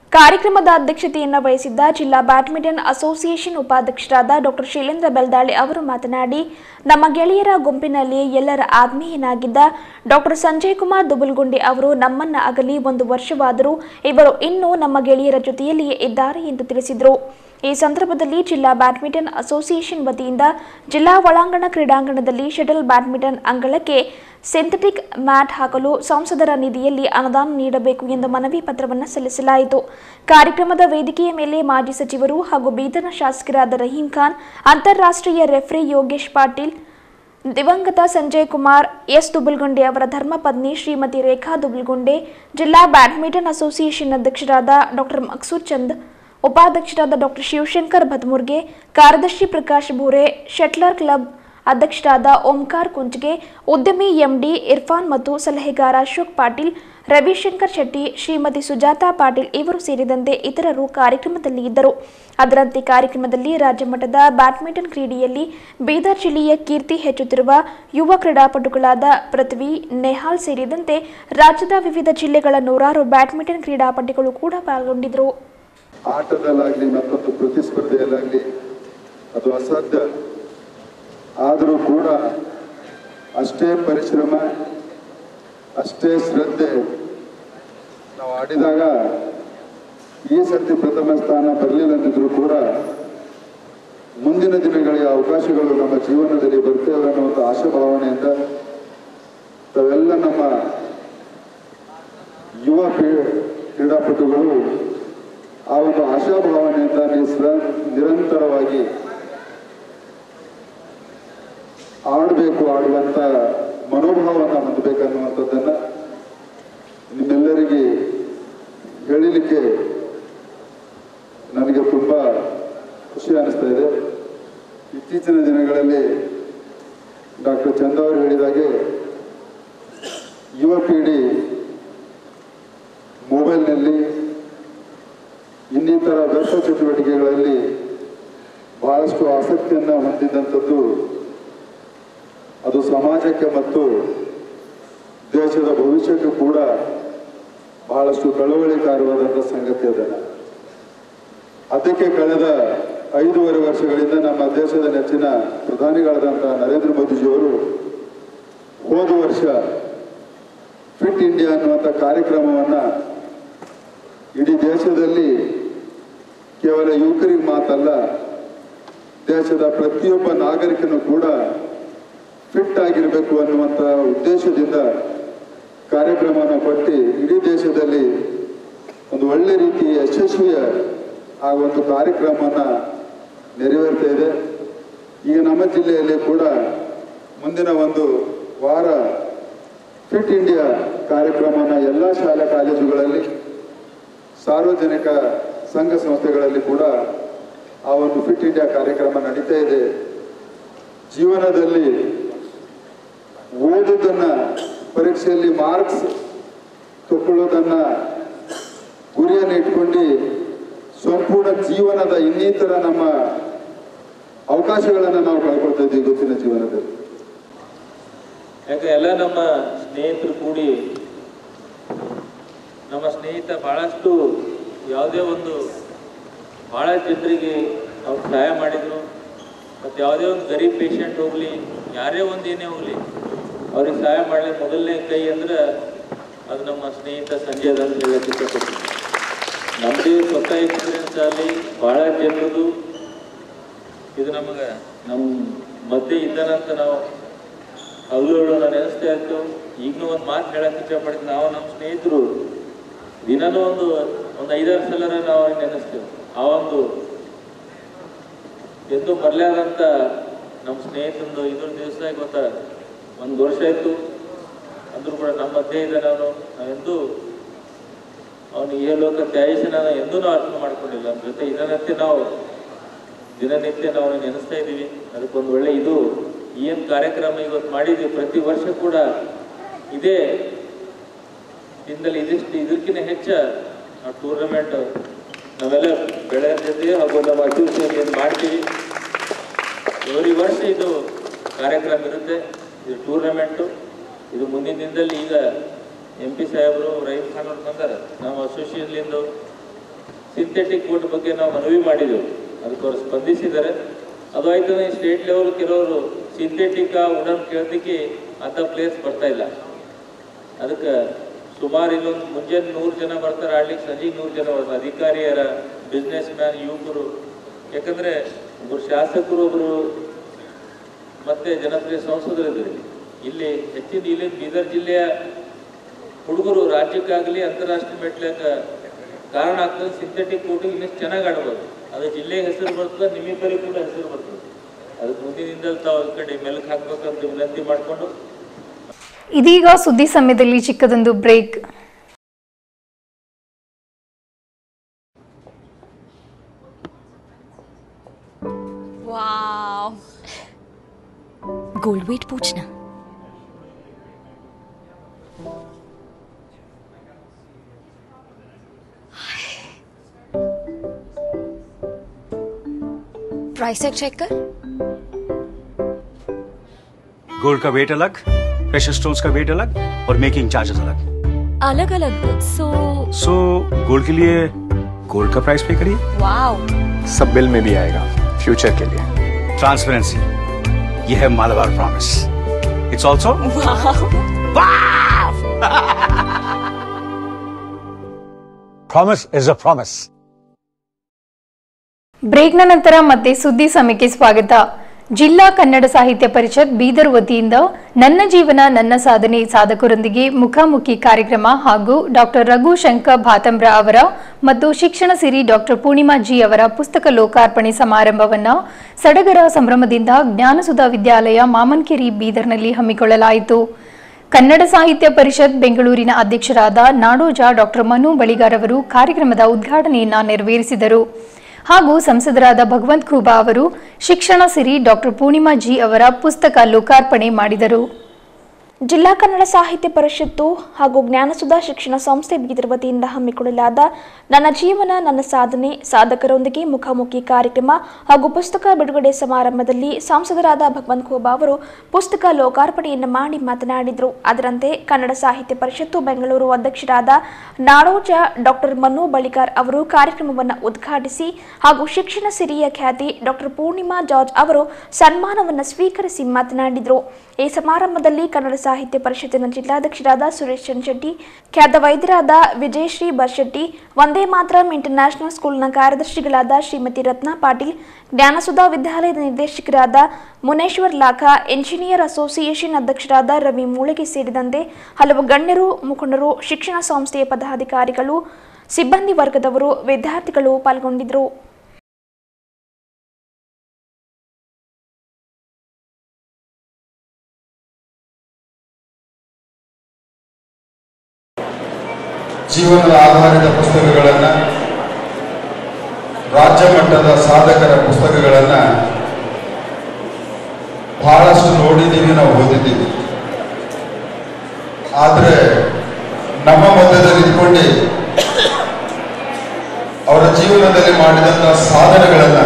ಕಾರ್ಯಕ್ರಮದ ಅಧ್ಯಕ್ಷತೆಯನ್ನು ವಹಿಸಿದ್ದ ಜಿಲ್ಲಾ ಬ್ಯಾಡ್ಮಿಂಟನ್ ಅಸೋಸಿಯೇಷನ್ ಉಪಾಧ್ಯಕ್ಷರಾದ ಡಾಕ್ಟರ್ ಶೈಲೇಂದ್ರ ಬೆಲ್ದಾಳಿ ಅವರು ಮಾತನಾಡಿ ನಮ್ಮ ಗೆಳೆಯರ ಗುಂಪಿನಲ್ಲಿ ಎಲ್ಲರ ಆತ್ಮೀಯನಾಗಿದ್ದ ಡಾಕ್ಟರ್ ಸಂಜಯ್ ಕುಮಾರ್ ದುಬುಲ್ಗುಂಡಿ ಅವರು ನಮ್ಮನ್ನ ಅಗಲಿ ಒಂದು ವರ್ಷವಾದರೂ ಇವರು ಇನ್ನೂ ನಮ್ಮ ಗೆಳೆಯರ ಜೊತೆಯಲ್ಲಿಯೇ ಇದ್ದಾರೆ ಎಂದು ತಿಳಿಸಿದರು ಈ ಸಂದರ್ಭದಲ್ಲಿ ಜಿಲ್ಲಾ ಬ್ಯಾಡ್ಮಿಂಟನ್ ಅಸೋಸಿಯೇಷನ್ ವತಿಯಿಂದ ಜಿಲ್ಲಾ ಒಳಾಂಗಣ ಕ್ರೀಡಾಂಗಣದಲ್ಲಿ ಶಟಲ್ ಬ್ಯಾಡ್ಮಿಂಟನ್ ಅಂಗಳಕ್ಕೆ ಸಿಂಥೆಟಿಕ್ ಮ್ಯಾಟ್ ಹಾಕಲು ಸಂಸದರ ನಿಧಿಯಲ್ಲಿ ಅನುದಾನ ನೀಡಬೇಕು ಎಂದು ಮನವಿ ಪತ್ರವನ್ನು ಸಲ್ಲಿಸಲಾಯಿತು ಕಾರ್ಯಕ್ರಮದ ವೇದಿಕೆಯ ಮೇಲೆ ಮಾಜಿ ಸಚಿವರು ಹಾಗೂ ಬೀದರ್ನ ಶಾಸಕರಾದ ರಹೀಂ ಖಾನ್ ಅಂತಾರಾಷ್ಟ್ರೀಯ ರೆಫ್ರಿ ಯೋಗೇಶ್ ಪಾಟೀಲ್ ದಿವಂಗತ ಸಂಜಯ್ ಕುಮಾರ್ ಎಸ್ ದುಬುಲ್ಗುಂಡೆ ಅವರ ಧರ್ಮಪತ್ನಿ ಶ್ರೀಮತಿ ರೇಖಾ ದುಬುಲ್ಗುಂಡೆ ಜಿಲ್ಲಾ ಬ್ಯಾಡ್ಮಿಂಟನ್ ಅಸೋಸಿಯೇಷನ್ ಅಧ್ಯಕ್ಷರಾದ ಡಾಕ್ಟರ್ ಮಕ್ಸೂದ್ ಚಂದ್ ಉಪಾಧ್ಯಕ್ಷರಾದ ಡಾಕ್ಟರ್ ಶಿವಶಂಕರ್ ಭದ್ಮುರ್ಗೆ ಕಾರ್ಯದರ್ಶಿ ಪ್ರಕಾಶ್ ಭೂರೆ ಶಟ್ಲರ್ ಕ್ಲಬ್ ಅಧ್ಯಕ್ಷರಾದ ಓಂಕಾರ್ ಕುಂಜ್ಗೆ ಉದ್ಯಮಿ ಎಂಡಿ ಇರ್ಫಾನ್ ಮತ್ತು ಸಲಹೆಗಾರ ಅಶೋಕ್ ಪಾಟೀಲ್ ರವಿಶಂಕರ್ ಶೆಟ್ಟಿ ಶ್ರೀಮತಿ ಸುಜಾತಾ ಪಾಟೀಲ್ ಇವರು ಸೇರಿದಂತೆ ಇತರರು ಕಾರ್ಯಕ್ರಮದಲ್ಲಿ ಇದ್ದರು ಅದರಂತೆ ಕಾರ್ಯಕ್ರಮದಲ್ಲಿ ರಾಜ್ಯ ಮಟ್ಟದ ಬ್ಯಾಡ್ಮಿಂಟನ್ ಕ್ರೀಡೆಯಲ್ಲಿ ಬೀದರ್ ಜಿಲ್ಲೆಯ ಕೀರ್ತಿ ಹೆಚ್ಚುತ್ತಿರುವ ಯುವ ಕ್ರೀಡಾಪಟುಗಳಾದ ಪೃಥ್ವಿ ನೆಹಾಲ್ ಸೇರಿದಂತೆ ರಾಜ್ಯದ ವಿವಿಧ ಜಿಲ್ಲೆಗಳ ನೂರಾರು ಬ್ಯಾಡ್ಮಿಂಟನ್ ಕ್ರೀಡಾಪಟುಗಳು ಕೂಡ ಪಾಲ್ಗೊಂಡಿದ್ದರು ಆಟದಲ್ಲಾಗಲಿ ಮತ್ತೊಂದು ಪ್ರತಿಸ್ಪರ್ಧೆಯಲ್ಲಾಗಲಿ ಅದು ಅಸಾಧ್ಯ ಆದರೂ ಕೂಡ ಅಷ್ಟೇ ಪರಿಶ್ರಮ ಅಷ್ಟೇ ಶ್ರದ್ಧೆ ನಾವು ಆಡಿದಾಗ ಈ ಸರ್ತಿ ಪ್ರಥಮ ಸ್ಥಾನ ಬರಲಿಲ್ಲ ಅಂದಿದ್ರು ಕೂಡ ಮುಂದಿನ ದಿನಗಳಿಗೆ ಅವಕಾಶಗಳು ನಮ್ಮ ಜೀವನದಲ್ಲಿ ಬರ್ತೇವೆ ಅನ್ನೋ ಒಂದು ಆಶಾಭಾವನೆಯಿಂದ ತಾವೆಲ್ಲ ನಮ್ಮ ಯುವ ಕ್ರೀ- ಕ್ರೀಡಾಪಟುಗಳು ಆ ಒಂದು ಆಶಾಭಾವನೆಯಿಂದ ನಿಸ್ರ- ನಿರಂತರವಾಗಿ ಆಡಬೇಕು ಆಡುವಂತ ಮನೋಭಾವನ ಹೊಂದಬೇಕನ್ನುವಂಥದ್ದನ್ನ ನಿಮ್ಮೆಲ್ಲರಿಗೆ ಹೇಳಲಿಕ್ಕೆ ನನಗೆ ತುಂಬ ಖುಷಿ ಅನಿಸ್ತಾ ಇದೆ ಇತ್ತೀಚಿನ ದಿನಗಳಲ್ಲಿ ಡಾಕ್ಟರ್ ಚಂದ ಅವರು ಹೇಳಿದಾಗೆ ಯುವ ಪೀಳಿ ಮೊಬೈಲ್ನಲ್ಲಿ ಇನ್ನಿತರ ವ್ಯರ್ಥ ಚಟುವಟಿಕೆಗಳಲ್ಲಿ ಬಹಳಷ್ಟು ಆಸಕ್ತಿಯನ್ನು ಹೊಂದಿದ್ದಂಥದ್ದು ಅದು ಸಮಾಜಕ್ಕೆ ಮತ್ತು ದೇಶದ ಭವಿಷ್ಯಕ್ಕೂ ಕೂಡ ಬಹಳಷ್ಟು ಕಳವಳಿಕಾರವಾದಂಥ ಸಂಗತಿ ಅದನ್ನು ಅದಕ್ಕೆ ಕಳೆದ ಐದೂವರೆ ವರ್ಷಗಳಿಂದ ನಮ್ಮ ದೇಶದ ನೆಚ್ಚಿನ ಪ್ರಧಾನಿಗಳಾದಂಥ ನರೇಂದ್ರ ಮೋದಿಜಿಯವರು ಹೋದ ವರ್ಷ ಫಿಟ್ ಇಂಡಿಯಾ ಅನ್ನುವಂಥ ಕಾರ್ಯಕ್ರಮವನ್ನು ಇಡೀ ದೇಶದಲ್ಲಿ ಕೇವಲ ಯುವಕರಿಗೆ ಮಾತಲ್ಲ ದೇಶದ ಪ್ರತಿಯೊಬ್ಬ ನಾಗರಿಕನು ಕೂಡ ಫಿಟ್ ಆಗಿರಬೇಕು ಅನ್ನುವಂಥ ಉದ್ದೇಶದಿಂದ ಕಾರ್ಯಕ್ರಮವನ್ನು ಕೊಟ್ಟು ಇಡೀ ದೇಶದಲ್ಲಿ ಒಂದು ಒಳ್ಳೆ ರೀತಿಯ ಯಶಸ್ವಿಯ ಆ ಒಂದು ಕಾರ್ಯಕ್ರಮವನ್ನು ನೆರವೇರ್ತಾ ಇದೆ ಈಗ ನಮ್ಮ ಜಿಲ್ಲೆಯಲ್ಲಿ ಕೂಡ ಮುಂದಿನ ಒಂದು ವಾರ ಫಿಟ್ ಇಂಡಿಯಾ ಕಾರ್ಯಕ್ರಮನ ಎಲ್ಲ ಶಾಲಾ ಕಾಲೇಜುಗಳಲ್ಲಿ ಸಾರ್ವಜನಿಕ ಸಂಘ ಸಂಸ್ಥೆಗಳಲ್ಲಿ ಕೂಡ ಆ ಒಂದು ಫಿಟ್ ಇಂಡಿಯಾ ಕಾರ್ಯಕ್ರಮ ನಡೀತಾ ಇದೆ ಜೀವನದಲ್ಲಿ ಓದುವುದನ್ನ ಪರೀಕ್ಷೆಯಲ್ಲಿ ಮಾರ್ಕ್ಸ್ ತಗೊಳ್ಳೋದನ್ನ ಗುರಿಯನ್ನು ಇಟ್ಕೊಂಡು ಸಂಪೂರ್ಣ ಜೀವನದ ಇನ್ನಿತರ ನಮ್ಮ ಅವಕಾಶಗಳನ್ನು ನಾವು ಕಳ್ಕೊಳ್ತಾ ಇದ್ದೀವಿ ಇವತ್ತಿನ ಜೀವನದಲ್ಲಿ ಯಾಕೆ ಎಲ್ಲ ನಮ್ಮ ಸ್ನೇಹಿತರು ಕೂಡಿ ನಮ್ಮ ಸ್ನೇಹಿತ ಭಾಳಷ್ಟು ಯಾವುದೇ ಒಂದು ಭಾಳ ಜನರಿಗೆ ಅವ್ರು ಸಹಾಯ ಮಾಡಿದರು ಮತ್ತು ಯಾವುದೇ ಒಂದು ಗರೀಬ್ ಪೇಷಂಟ್ ಹೋಗಲಿ ಯಾರೇ ಒಂದು ಏನೇ ಹೋಗಲಿ ಅವ್ರಿಗೆ ಸಹಾಯ ಮಾಡಲಿಕ್ಕೆ ಮೊದಲನೇ ಕೈ ಅಂದ್ರೆ ಅದು ನಮ್ಮ ಸ್ನೇಹಿತ ಸಂಜಯ್ ಅಂತ ಹೇಳಕ್ಕೆ ಇಷ್ಟಪಡ್ತೀನಿ ನಮ್ಮದೇ ಸ್ವತಃ ಎಕ್ಸ್ಪೀರಿಯನ್ಸ್ ಆಗಲಿ ಭಾಳ ಜನರದು ಇದು ನಮಗೆ ನಮ್ಮ ಮಧ್ಯೆ ಇದ್ದಾನಂತ ನಾವು ಹಗಲು ನಾನು ನೆನೆಸ್ತಾ ಇರ್ತೇವೆ ಈಗಲೂ ಒಂದು ಮಾತು ಹೇಳಕ್ಕೆ ಇಷ್ಟಪಡ್ತೀನಿ ನಾವು ನಮ್ಮ ಸ್ನೇಹಿತರು ದಿನನೂ ಒಂದು ಒಂದು ಐದಾರು ಸಲ ನಾವು ಅವ್ರಿಗೆ ನೆನೆಸ್ತೇವೆ ಆ ಒಂದು ಎಂದು ಮರಲಾದಂಥ ನಮ್ಮ ಸ್ನೇಹಿತಂದು ಇದ್ರ ದಿವಸ ಗೊತ್ತ ಒಂದು ವರ್ಷ ಆಯಿತು ಅಂದ್ರೂ ಕೂಡ ನಮ್ಮ ಮಧ್ಯೆ ಇದ್ದಾನೆ ಅವನು ನಾವೆಂದೂ ಅವನು ಈ ಲೋಕ ತ್ಯಾಯಿಸಿ ನಾನು ಎಂದೂ ನಾವು ಅರ್ಥ ಮಾಡ್ಕೊಂಡಿಲ್ಲ ನಮ್ಮ ಜೊತೆ ಇದನ್ನಂತೆ ನಾವು ದಿನನಿತ್ಯ ನಾವು ನೆನೆಸ್ತಾ ಇದ್ದೀವಿ ಅದಕ್ಕೊಂದು ಒಳ್ಳೆ ಇದು ಏನು ಕಾರ್ಯಕ್ರಮ ಇವತ್ತು ಮಾಡಿದ್ದೀವಿ ಪ್ರತಿ ವರ್ಷ ಕೂಡ ಇದೇ ದಿನದಲ್ಲಿ ಇದಿಷ್ಟು ಇದಕ್ಕಿಂತ ಹೆಚ್ಚ ನಾವು ಟೂರ್ನಮೆಂಟ್ ನಾವೆಲ್ಲ ಬೆಳೆದಿದ್ದೀವಿ ಹಾಗೂ ನಮ್ಮ ಅಸೋಸಿಯೇಷನ್ ಮಾಡ್ತೀವಿ ಎವ್ರಿ ವರ್ಷ ಇದು ಕಾರ್ಯಕ್ರಮ ಇರುತ್ತೆ ಇದು ಟೂರ್ನಮೆಂಟು ಇದು ಮುಂದಿನ ದಿನದಲ್ಲಿ ಈಗ ಎಂ ಪಿ ಸಾಹೇಬರು ರಹೀಮ್ ಖಾನ್ ಅವ್ರು ಬಂದಾರೆ ನಮ್ಮ ಅಸೋಸಿಯೇಷನ್ಲಿಂದ ಸಿಂಥೆಟಿಕ್ ವುಡ್ ಬಗ್ಗೆ ನಾವು ಮನವಿ ಮಾಡಿದೆವು ಅದಕ್ಕೆ ಅವರು ಸ್ಪಂದಿಸಿದ್ದಾರೆ ಅದು ಆಯ್ತು ಸ್ಟೇಟ್ ಲೆವೆಲ್ ಕೆಲವರು ಸಿಂಥೆಟಿಕ್ ವುಡನ್ ಕೇಳೋದಕ್ಕೆ ಅಂಥ ಪ್ಲೇಸ್ ಬರ್ತಾ ಇಲ್ಲ ಅದಕ್ಕೆ ಸುಮಾರು ಇಲ್ಲೊಂದು ಮುಂಜಾನೆ ನೂರು ಜನ ಬರ್ತಾರೆ ಆಡ್ಲಿಕ್ಕೆ ಸಂಜೆ ನೂರು ಜನ ಬರ್ತಾರೆ ಅಧಿಕಾರಿಯರ ಬಿಸ್ನೆಸ್ ಮ್ಯಾನ್ ಯುವಕರು ಯಾಕಂದ್ರೆ ಒಬ್ಬರು ಶಾಸಕರು ಒಬ್ಬರು ಮತ್ತೆ ಜನಪ್ರಿಯ ಸಂಸದರಿದ್ದಾರೆ ಇಲ್ಲಿ ಹೆಚ್ಚಿನ ಇಲ್ಲಿ ಬೀದರ್ ಜಿಲ್ಲೆಯ ಹುಡುಗರು ರಾಜ್ಯಕ್ಕಾಗಲಿ ಅಂತಾರಾಷ್ಟ್ರೀಯ ಮೆಟ್ಲಾಗ ಕಾರಣ ಆಗ್ತದೆ ಸಿಂಥೆಟಿಕ್ ಕೋಟಿಂಗ್ ಇನ್ನಷ್ಟು ಚೆನ್ನಾಗಿ ಆಡ್ಬೋದು ಅದು ಜಿಲ್ಲೆಗೆ ಹೆಸರು ಬರ್ತದೆ ನಿಮ್ಮಿಬ್ಬರಿಗೆ ಕೂಡ ಹೆಸರು ಬರ್ತದೆ ಅದಕ್ಕೆ ಮುಂದಿನಿಂದ ತಾವು ಈ ಕಡೆ ಮೆಲುಕು ಹಾಕ್ಬೇಕಂತ ವಿನಂತಿ ಮಾಡಿಕೊಂಡು ಇದೀಗ ಸುದ್ದಿ ಸಮಯದಲ್ಲಿ ಚಿಕ್ಕದೊಂದು ಬ್ರೇಕ್ वाह गोल्ड वेट पूछना प्राइस टैग चेक कर गोल्ड का वेट अलग प्रेशर स्टोन्स का वेट अलग और मेकिंग चार्जेस अलग अलग अलग सो सो गोल्ड के लिए गोल्ड का प्राइस पे करिए वाओ सब बिल में भी आएगा फ्यूचर के लिए ट्रांसपेरेंसी ये है Malabar promise it's also promise is a promise ಬ್ರೇಕ್ನ ನಂತರ ಮತ್ತೆ ಸುದ್ದಿ ಸಮಯಕ್ಕೆ ಸ್ವಾಗತ ಜಿಲ್ಲಾ ಕನ್ನಡ ಸಾಹಿತ್ಯ ಪರಿಷತ್ ಬೀದರ್ ವತಿಯಿಂದ ನನ್ನ ಜೀವನ ನನ್ನ ಸಾಧನೆ ಸಾಧಕರೊಂದಿಗೆ ಮುಖಾಮುಖಿ ಕಾರ್ಯಕ್ರಮ ಹಾಗೂ ಡಾಕ್ಟರ್ ರಘು ಶಂಕರ್ ಭಾತಂಬ್ರ ಅವರ ಮತ್ತು ಶಿಕ್ಷಣ ಸಿರಿ ಡಾಕ್ಟರ್ ಪೂರ್ಣಿಮಾ ಜಿ ಅವರ ಪುಸ್ತಕ ಲೋಕಾರ್ಪಣೆ ಸಮಾರಂಭವನ್ನ ಸಡಗರ ಸಂಭ್ರಮದಿಂದ ಜ್ಞಾನಸುಧಾ ವಿದ್ಯಾಲಯ ಮಾಮನ್ಕೆರಿ ಬೀದರ್ನಲ್ಲಿ ಹಮ್ಮಿಕೊಳ್ಳಲಾಯಿತು ಕನ್ನಡ ಸಾಹಿತ್ಯ ಪರಿಷತ್ ಬೆಂಗಳೂರಿನ ಅಧ್ಯಕ್ಷರಾದ ನಾಡೋಜ ಡಾಕ್ಟರ್ ಮನು ಬಳಿಗಾರ್ ಅವರು ಕಾರ್ಯಕ್ರಮದ ಉದ್ಘಾಟನೆಯನ್ನ ನೆರವೇರಿಸಿದರು ಹಾಗೂ ಸಂಸದರಾದ ಭಗವಂತ್ ಖೂಬಾ ಅವರು ಶಿಕ್ಷಣ ಸಿರಿ ಡಾಕ್ಟರ್ ಪೂರ್ಣಿಮಾ ಜಿ ಅವರ ಪುಸ್ತಕ ಲೋಕಾರ್ಪಣೆ ಮಾಡಿದರು ಜಿಲ್ಲಾ ಕನ್ನಡ ಸಾಹಿತ್ಯ ಪರಿಷತ್ತು ಹಾಗೂ ಜ್ಞಾನಸುಧಾ ಶಿಕ್ಷಣ ಸಂಸ್ಥೆ ಬೀದರ್ ವತಿಯಿಂದ ಹಮ್ಮಿಕೊಳ್ಳಲಾದ ನನ್ನ ಜೀವನ ನನ್ನ ಸಾಧನೆ ಸಾಧಕರೊಂದಿಗೆ ಮುಖಾಮುಖಿ ಕಾರ್ಯಕ್ರಮ ಹಾಗೂ ಪುಸ್ತಕ ಬಿಡುಗಡೆ ಸಮಾರಂಭದಲ್ಲಿ ಸಂಸದರಾದ ಭಗವಂತ್ ಖೋಬಾ ಅವರು ಪುಸ್ತಕ ಲೋಕಾರ್ಪಣೆಯನ್ನು ಮಾಡಿ ಮಾತನಾಡಿದರು ಅದರಂತೆ ಕನ್ನಡ ಸಾಹಿತ್ಯ ಪರಿಷತ್ತು ಬೆಂಗಳೂರು ಅಧ್ಯಕ್ಷರಾದ ನಾಡೋಜ ಡಾಕ್ಟರ್ ಮನು ಬಳಿಗಾರ್ ಅವರು ಕಾರ್ಯಕ್ರಮವನ್ನು ಉದ್ಘಾಟಿಸಿ ಹಾಗೂ ಶಿಕ್ಷಣ ಸಿರಿಯ ಖ್ಯಾತಿ ಡಾಕ್ಟರ್ ಪೂರ್ಣಿಮಾ ಜಾರ್ಜ್ ಅವರು ಸನ್ಮಾನವನ್ನು ಸ್ವೀಕರಿಸಿ ಮಾತನಾಡಿದರು ಈ ಸಮಾರಂಭದಲ್ಲಿ ಕನ್ನಡ ಸಾಹಿತ್ಯ ಪರಿಷತ್ತಿನ ಜಿಲ್ಲಾಧ್ಯಕ್ಷರಾದ ಸುರೇಶ್ ಚಂದ್ಶೆಟ್ಟಿ ಖ್ಯಾತ ವೈದ್ಯರಾದ ವಿಜಯಶ್ರೀ ಬರ್ಶೆಟ್ಟಿ ವಂದೇ ಮಾತರಂ ಇಂಟರ್ನ್ಯಾಷನಲ್ ಸ್ಕೂಲ್ನ ಕಾರ್ಯದರ್ಶಿಗಳಾದ ಶ್ರೀಮತಿ ರತ್ನಾ ಪಾಟೀಲ್ ಜ್ಞಾನಸುಧಾ ವಿದ್ಯಾಲಯದ ನಿರ್ದೇಶಕರಾದ ಮುನೇಶ್ವರ್ ಲಾಖಾ ಎಂಜಿನಿಯರ್ ಅಸೋಸಿಯೇಷನ್ ಅಧ್ಯಕ್ಷರಾದ ರವಿ ಮೂಳಿಗೆ ಸೇರಿದಂತೆ ಹಲವು ಗಣ್ಯರು ಮುಖಂಡರು ಶಿಕ್ಷಣ ಸಂಸ್ಥೆಯ ಪದಾಧಿಕಾರಿಗಳು ಸಿಬ್ಬಂದಿ ವರ್ಗದವರು ವಿದ್ಯಾರ್ಥಿಗಳು ಪಾಲ್ಗೊಂಡಿದ್ದರು ಜೀವನದ ಆಧಾರಿತ ಪುಸ್ತಕಗಳನ್ನು ರಾಜ್ಯ ಮಟ್ಟದ ಸಾಧಕರ ಪುಸ್ತಕಗಳನ್ನು ಬಹಳಷ್ಟು ನೋಡಿದ್ದೀವಿ ನಾವು ಓದಿದ್ದೀವಿ ಆದರೆ ನಮ್ಮ ಮಧ್ಯದಲ್ಲಿ ಇದ್ಕೊಂಡು ಅವರ ಜೀವನದಲ್ಲಿ ಮಾಡಿದಂಥ ಸಾಧನೆಗಳನ್ನು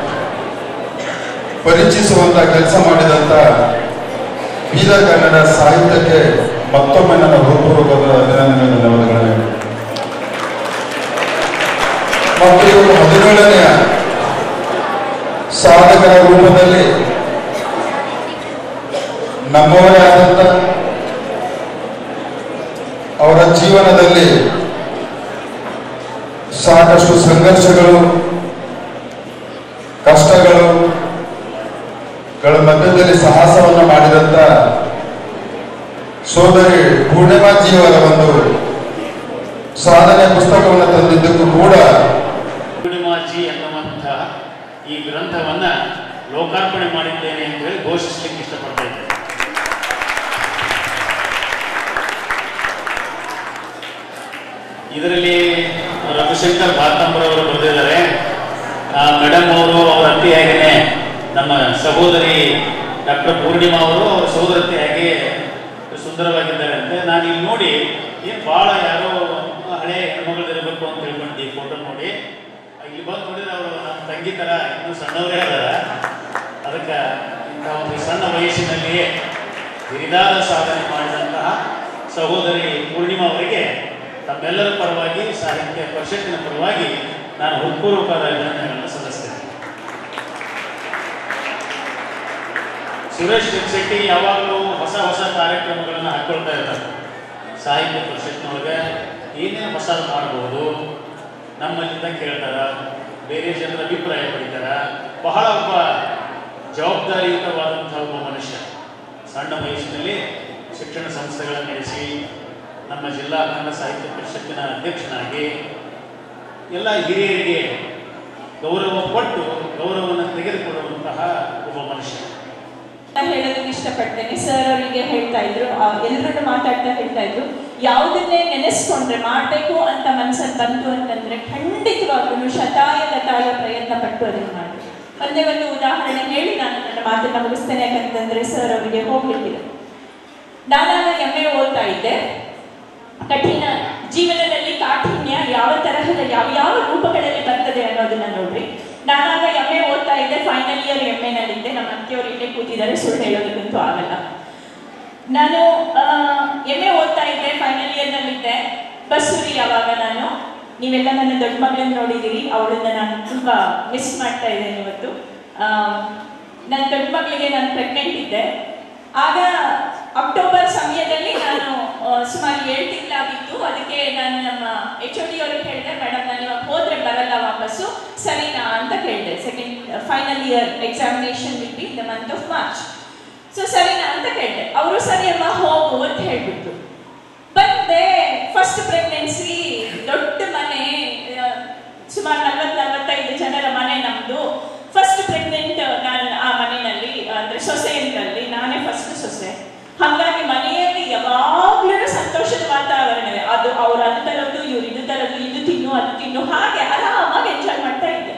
ಪರಿಚಯಿಸುವಂತ ಕೆಲಸ ಮಾಡಿದಂಥ ಬೀದರ್ ಕನ್ನಡ ಸಾಹಿತ್ಯಕ್ಕೆ ಮತ್ತೊಮ್ಮೆ ನನ್ನ ಹೃತ್ಪೂರ್ವಕದ ಅಭಿನಂದನೆ ಧನ್ಯವಾದಗಳನ್ನು ಮತ್ತು ಇವರು ಹದಿನೇಳನೆಯ ಸಾಧಕರ ರೂಪದಲ್ಲಿ ನಮ್ಮವರೇ ಆದಂತ ಅವರ ಜೀವನದಲ್ಲಿ ಸಾಕಷ್ಟು ಸಂಘರ್ಷಗಳು ಕಷ್ಟಗಳು ಗಳ ಮಧ್ಯದಲ್ಲಿ ಸಾಹಸವನ್ನು ಮಾಡಿದಂತ ಸೋದರಿ ಪೂರ್ಣಿಮಾಜಿಯವರ ಒಂದು ಸಾಧನೆ ಪುಸ್ತಕವನ್ನು ತಂದಿದ್ದಕ್ಕೂ ಕೂಡ ಪೂರ್ಣಿಮಾಜಿ ಎನ್ನುವಂತಹ ಈ ಗ್ರಂಥವನ್ನ ಲೋಕಾರ್ಪಣೆ ಮಾಡಿದ್ದೇನೆ ಅಂತ ಹೇಳಿ ಘೋಷಿಸಲಿಕ್ಕೆ ಇಷ್ಟಪಡ್ತಾ ಇದ್ದೇನೆ ಇದರಲ್ಲಿ ರವಿಶಂಕರ್ ಭಾತಂಬರವರು ಬರೆದಿದ್ದಾರೆ ಮೇಡಮ್ ಅವರು ಅವರ ಅತ್ತಿಯಾಗಿನೇ ನಮ್ಮ ಸಹೋದರಿ ಡಾಕ್ಟರ್ ಪೂರ್ಣಿಮಾ ಅವರು ಅವರ ಸಹೋದರತೆಯಾಗಿ ಸುಂದರವಾಗಿದ್ದಾರೆ ಅಂತ ನಾನು ಇಲ್ಲಿ ನೋಡಿ ಏನು ಭಾಳ ಯಾರೋ ಹಳೆ ಹೆಣ್ಮಗಳಿರಬೇಕು ಅಂತ ತಿಳ್ಕೊಂಡು ಈ ಫೋಟೋ ನೋಡಿ ಇಲ್ಲಿ ಬಂದು ನೋಡಿದ್ರೆ ಅವರು ನಮ್ಮ ತಂಗಿ ಥರ ಇನ್ನೂ ಸಣ್ಣವರೇ ಅದಾರ ಅದಕ್ಕೆ ಇಂಥ ಒಂದು ಸಣ್ಣ ವಯಸ್ಸಿನಲ್ಲಿಯೇ ಹಿರಿದಾದ ಸಾಧನೆ ಮಾಡಿದಂತಹ ಸಹೋದರಿ ಪೂರ್ಣಿಮಾ ಅವರಿಗೆ ತಮ್ಮೆಲ್ಲರ ಪರವಾಗಿ ಸಾಹಿತ್ಯ ಪರಿಷತ್ತಿನ ಪರವಾಗಿ ನಾನು ಹೃತ್ಪೂರ್ವಕವಾದ ಅಭಿನಂದನೆಗಳನ್ನು ಸಲ್ಲಿಸ್ತೇನೆ ಸುರೇಶ್ ಶೆಟ್ಟಿ ಯಾವಾಗಲೂ ಹೊಸ ಹೊಸ ಕಾರ್ಯಕ್ರಮಗಳನ್ನು ಹಾಕ್ಕೊಳ್ತಾ ಇರ್ತಾರೆ ಸಾಹಿತ್ಯ ಪರಿಷತ್ನೊಳಗೆ ಏನೇನು ಹೊಸದು ಮಾಡಬಹುದು ನಮ್ಮಲ್ಲಿಂದ ಕೇಳ್ತಾರ ಬೇರೆ ಜನರ ಅಭಿಪ್ರಾಯ ಪಡಿತಾರ ಬಹಳ ಒಬ್ಬ ಜವಾಬ್ದಾರಿಯುತವಾದಂಥ ಒಬ್ಬ ಮನುಷ್ಯ ಸಣ್ಣ ವಯಸ್ಸಿನಲ್ಲಿ ಶಿಕ್ಷಣ ಸಂಸ್ಥೆಗಳನ್ನು ನಡೆಸಿ ನಮ್ಮ ಜಿಲ್ಲಾ ಕನ್ನಡ ಸಾಹಿತ್ಯ ಪರಿಷತ್ತಿನ ಅಧ್ಯಕ್ಷನಾಗಿ ಎಲ್ಲ ಹಿರಿಯರಿಗೆ ಗೌರವ ಕೊಟ್ಟು ಗೌರವವನ್ನು ತೆಗೆದುಕೊಳ್ಳುವಂತಹ ಒಬ್ಬ ಮನುಷ್ಯ ಹೇಳೋದಕ್ಕೆ ಇಷ್ಟಪಡ್ತೇನೆ ಸರ್ ಅವರಿಗೆ ಹೇಳ್ತಾ ಇದ್ರು ಎಲ್ಲರೂ ಮಾತಾಡ್ತಾ ಹೇಳ್ತಾ ಇದ್ರು ಯಾವುದನ್ನೇ ನೆನೆಸ್ಕೊಂಡ್ರೆ ಮಾಡಬೇಕು ಅಂತ ಮನಸ್ಸಲ್ಲಿ ಬಂತು ಅಂತಂದ್ರೆ ಖಂಡಿತವಾಗ್ಲೂ ಶತಾಯ ಗತಾಯ ಪ್ರಯತ್ನ ಪಟ್ಟು ಅದನ್ನು ಮಾಡಿ ಒಂದೇ ಒಂದು ಉದಾಹರಣೆ ಹೇಳಿ ನಾನು ನನ್ನ ಮಾತನ್ನ ಮುಗಿಸ್ತೇನೆ ಯಾಕಂತಂದ್ರೆ ಸರ್ ಅವರಿಗೆ ಹೋಗ್ಲಿಕ್ಕಿದೆ ನಾನಾಗ ಎಮ್ ಎ ಓದ್ತಾ ಇದ್ದೆ ಕಠಿಣ ಜೀವನದಲ್ಲಿ ಕಾಠಿಣ್ಯ ಯಾವ ತರಹದ ಯಾವ ಯಾವ ರೂಪಗಳಲ್ಲಿ ಬರ್ತದೆ ಅನ್ನೋದನ್ನ ನೋಡ್ರಿ ನಾನಾಗ ಎಮ್ ಎ ಓದ್ತಾ ಇದ್ದೆ ಫೈನಲ್ ಇಯರ್ ಎಮ್ ಎನಲ್ಲಿದ್ದೆ ನಮ್ಮ ಅತ್ತೆಯವರು ಇಲ್ಲೇ ಕೂತಿದ್ದಾರೆ ಸುಳ್ಳು ಹೇಳೋದಕ್ಕಂತೂ ಆಗಲ್ಲ ನಾನು ಎಮ್ ಎ ಓದ್ತಾ ಇದ್ದೆ ಫೈನಲ್ ಇಯರ್ನಲ್ಲಿದ್ದೆ ಬಸ್ಸೂರಿ ಯಾವಾಗ ನಾನು ನೀವೆಲ್ಲ ನನ್ನ ದೊಡ್ಡ ಮಗಳನ್ನ ನೋಡಿದ್ದೀರಿ ಅವಳನ್ನ ನಾನು ತುಂಬ ಮಿಸ್ ಮಾಡ್ತಾ ಇದ್ದೇನೆ ಇವತ್ತು ನನ್ನ ದೊಡ್ಡ ಮಗಳಿಗೆ ನಾನು ಪ್ರೆಗ್ನೆಂಟ್ ಇದ್ದೆ ಆಗ ಅಕ್ಟೋಬರ್ ಸಮಯದಲ್ಲಿ ನಾನು ಆ, ಸುಮಾರು ಏಳು ತಿಂಗಳಾಗಿತ್ತು ಅದಕ್ಕೆ ನಾನು ನಮ್ಮ ಎಚ್ ಒ ಡಿ ಅವ್ರಿಗೆ ಹೇಳಿದೆ ಮೇಡಮ್ ನಾನು ಇವಾಗ ಹೋದ್ರೆ ಬರಲ್ಲ ವಾಪಸ್ಸು ಸರಿನಾ ಅಂತ ಕೇಳಿದೆ second final year examination will be the month of March so ಸರಿನಾ ಅಂತ ಕೇಳಿದೆ ಅವರು ಸರಿ ಅಮ್ಮ ಹೋಗು ಅಂತ ಹೇಳ್ಬಿಟ್ರು ಬಂದೆ ಫಸ್ಟ್ ಪ್ರೆಗ್ನೆನ್ಸಿ ದೊಡ್ಡ ಮನೆ ಆ, ಸುಮಾರು ನಲ್ವತ್ತು ನಲವತ್ತೈದು ಜನರ ಮನೆ ನಮ್ಮದು ಫಸ್ಟ್ ಪ್ರೆಗ್ನೆಂಟ್ ನಾನು ಆ ಮನೆಯಲ್ಲಿ ಅಂದ್ರೆ ಸೊಸೆಯಲ್ಲಿ ನಾನೇ ಫಸ್ಟ್ ಸೊಸೆ ಹಾಗಾಗಿ ಮನೆಯಲ್ಲಿ ಯಾವಾಗ್ಲೂ ಸಂತೋಷದ ವಾತಾವರಣವೇ ಅದು ಅವ್ರು ಅದು ತರೋದು ಇವ್ರು ಇದು ತರೋದು ಇದು ತಿನ್ನು ಅದು ತಿನ್ನು ಹಾಗೆ ಆರಾಮಾಗಿ ಎಂಜಾಯ್ ಮಾಡ್ತಾ ಇದ್ದೆ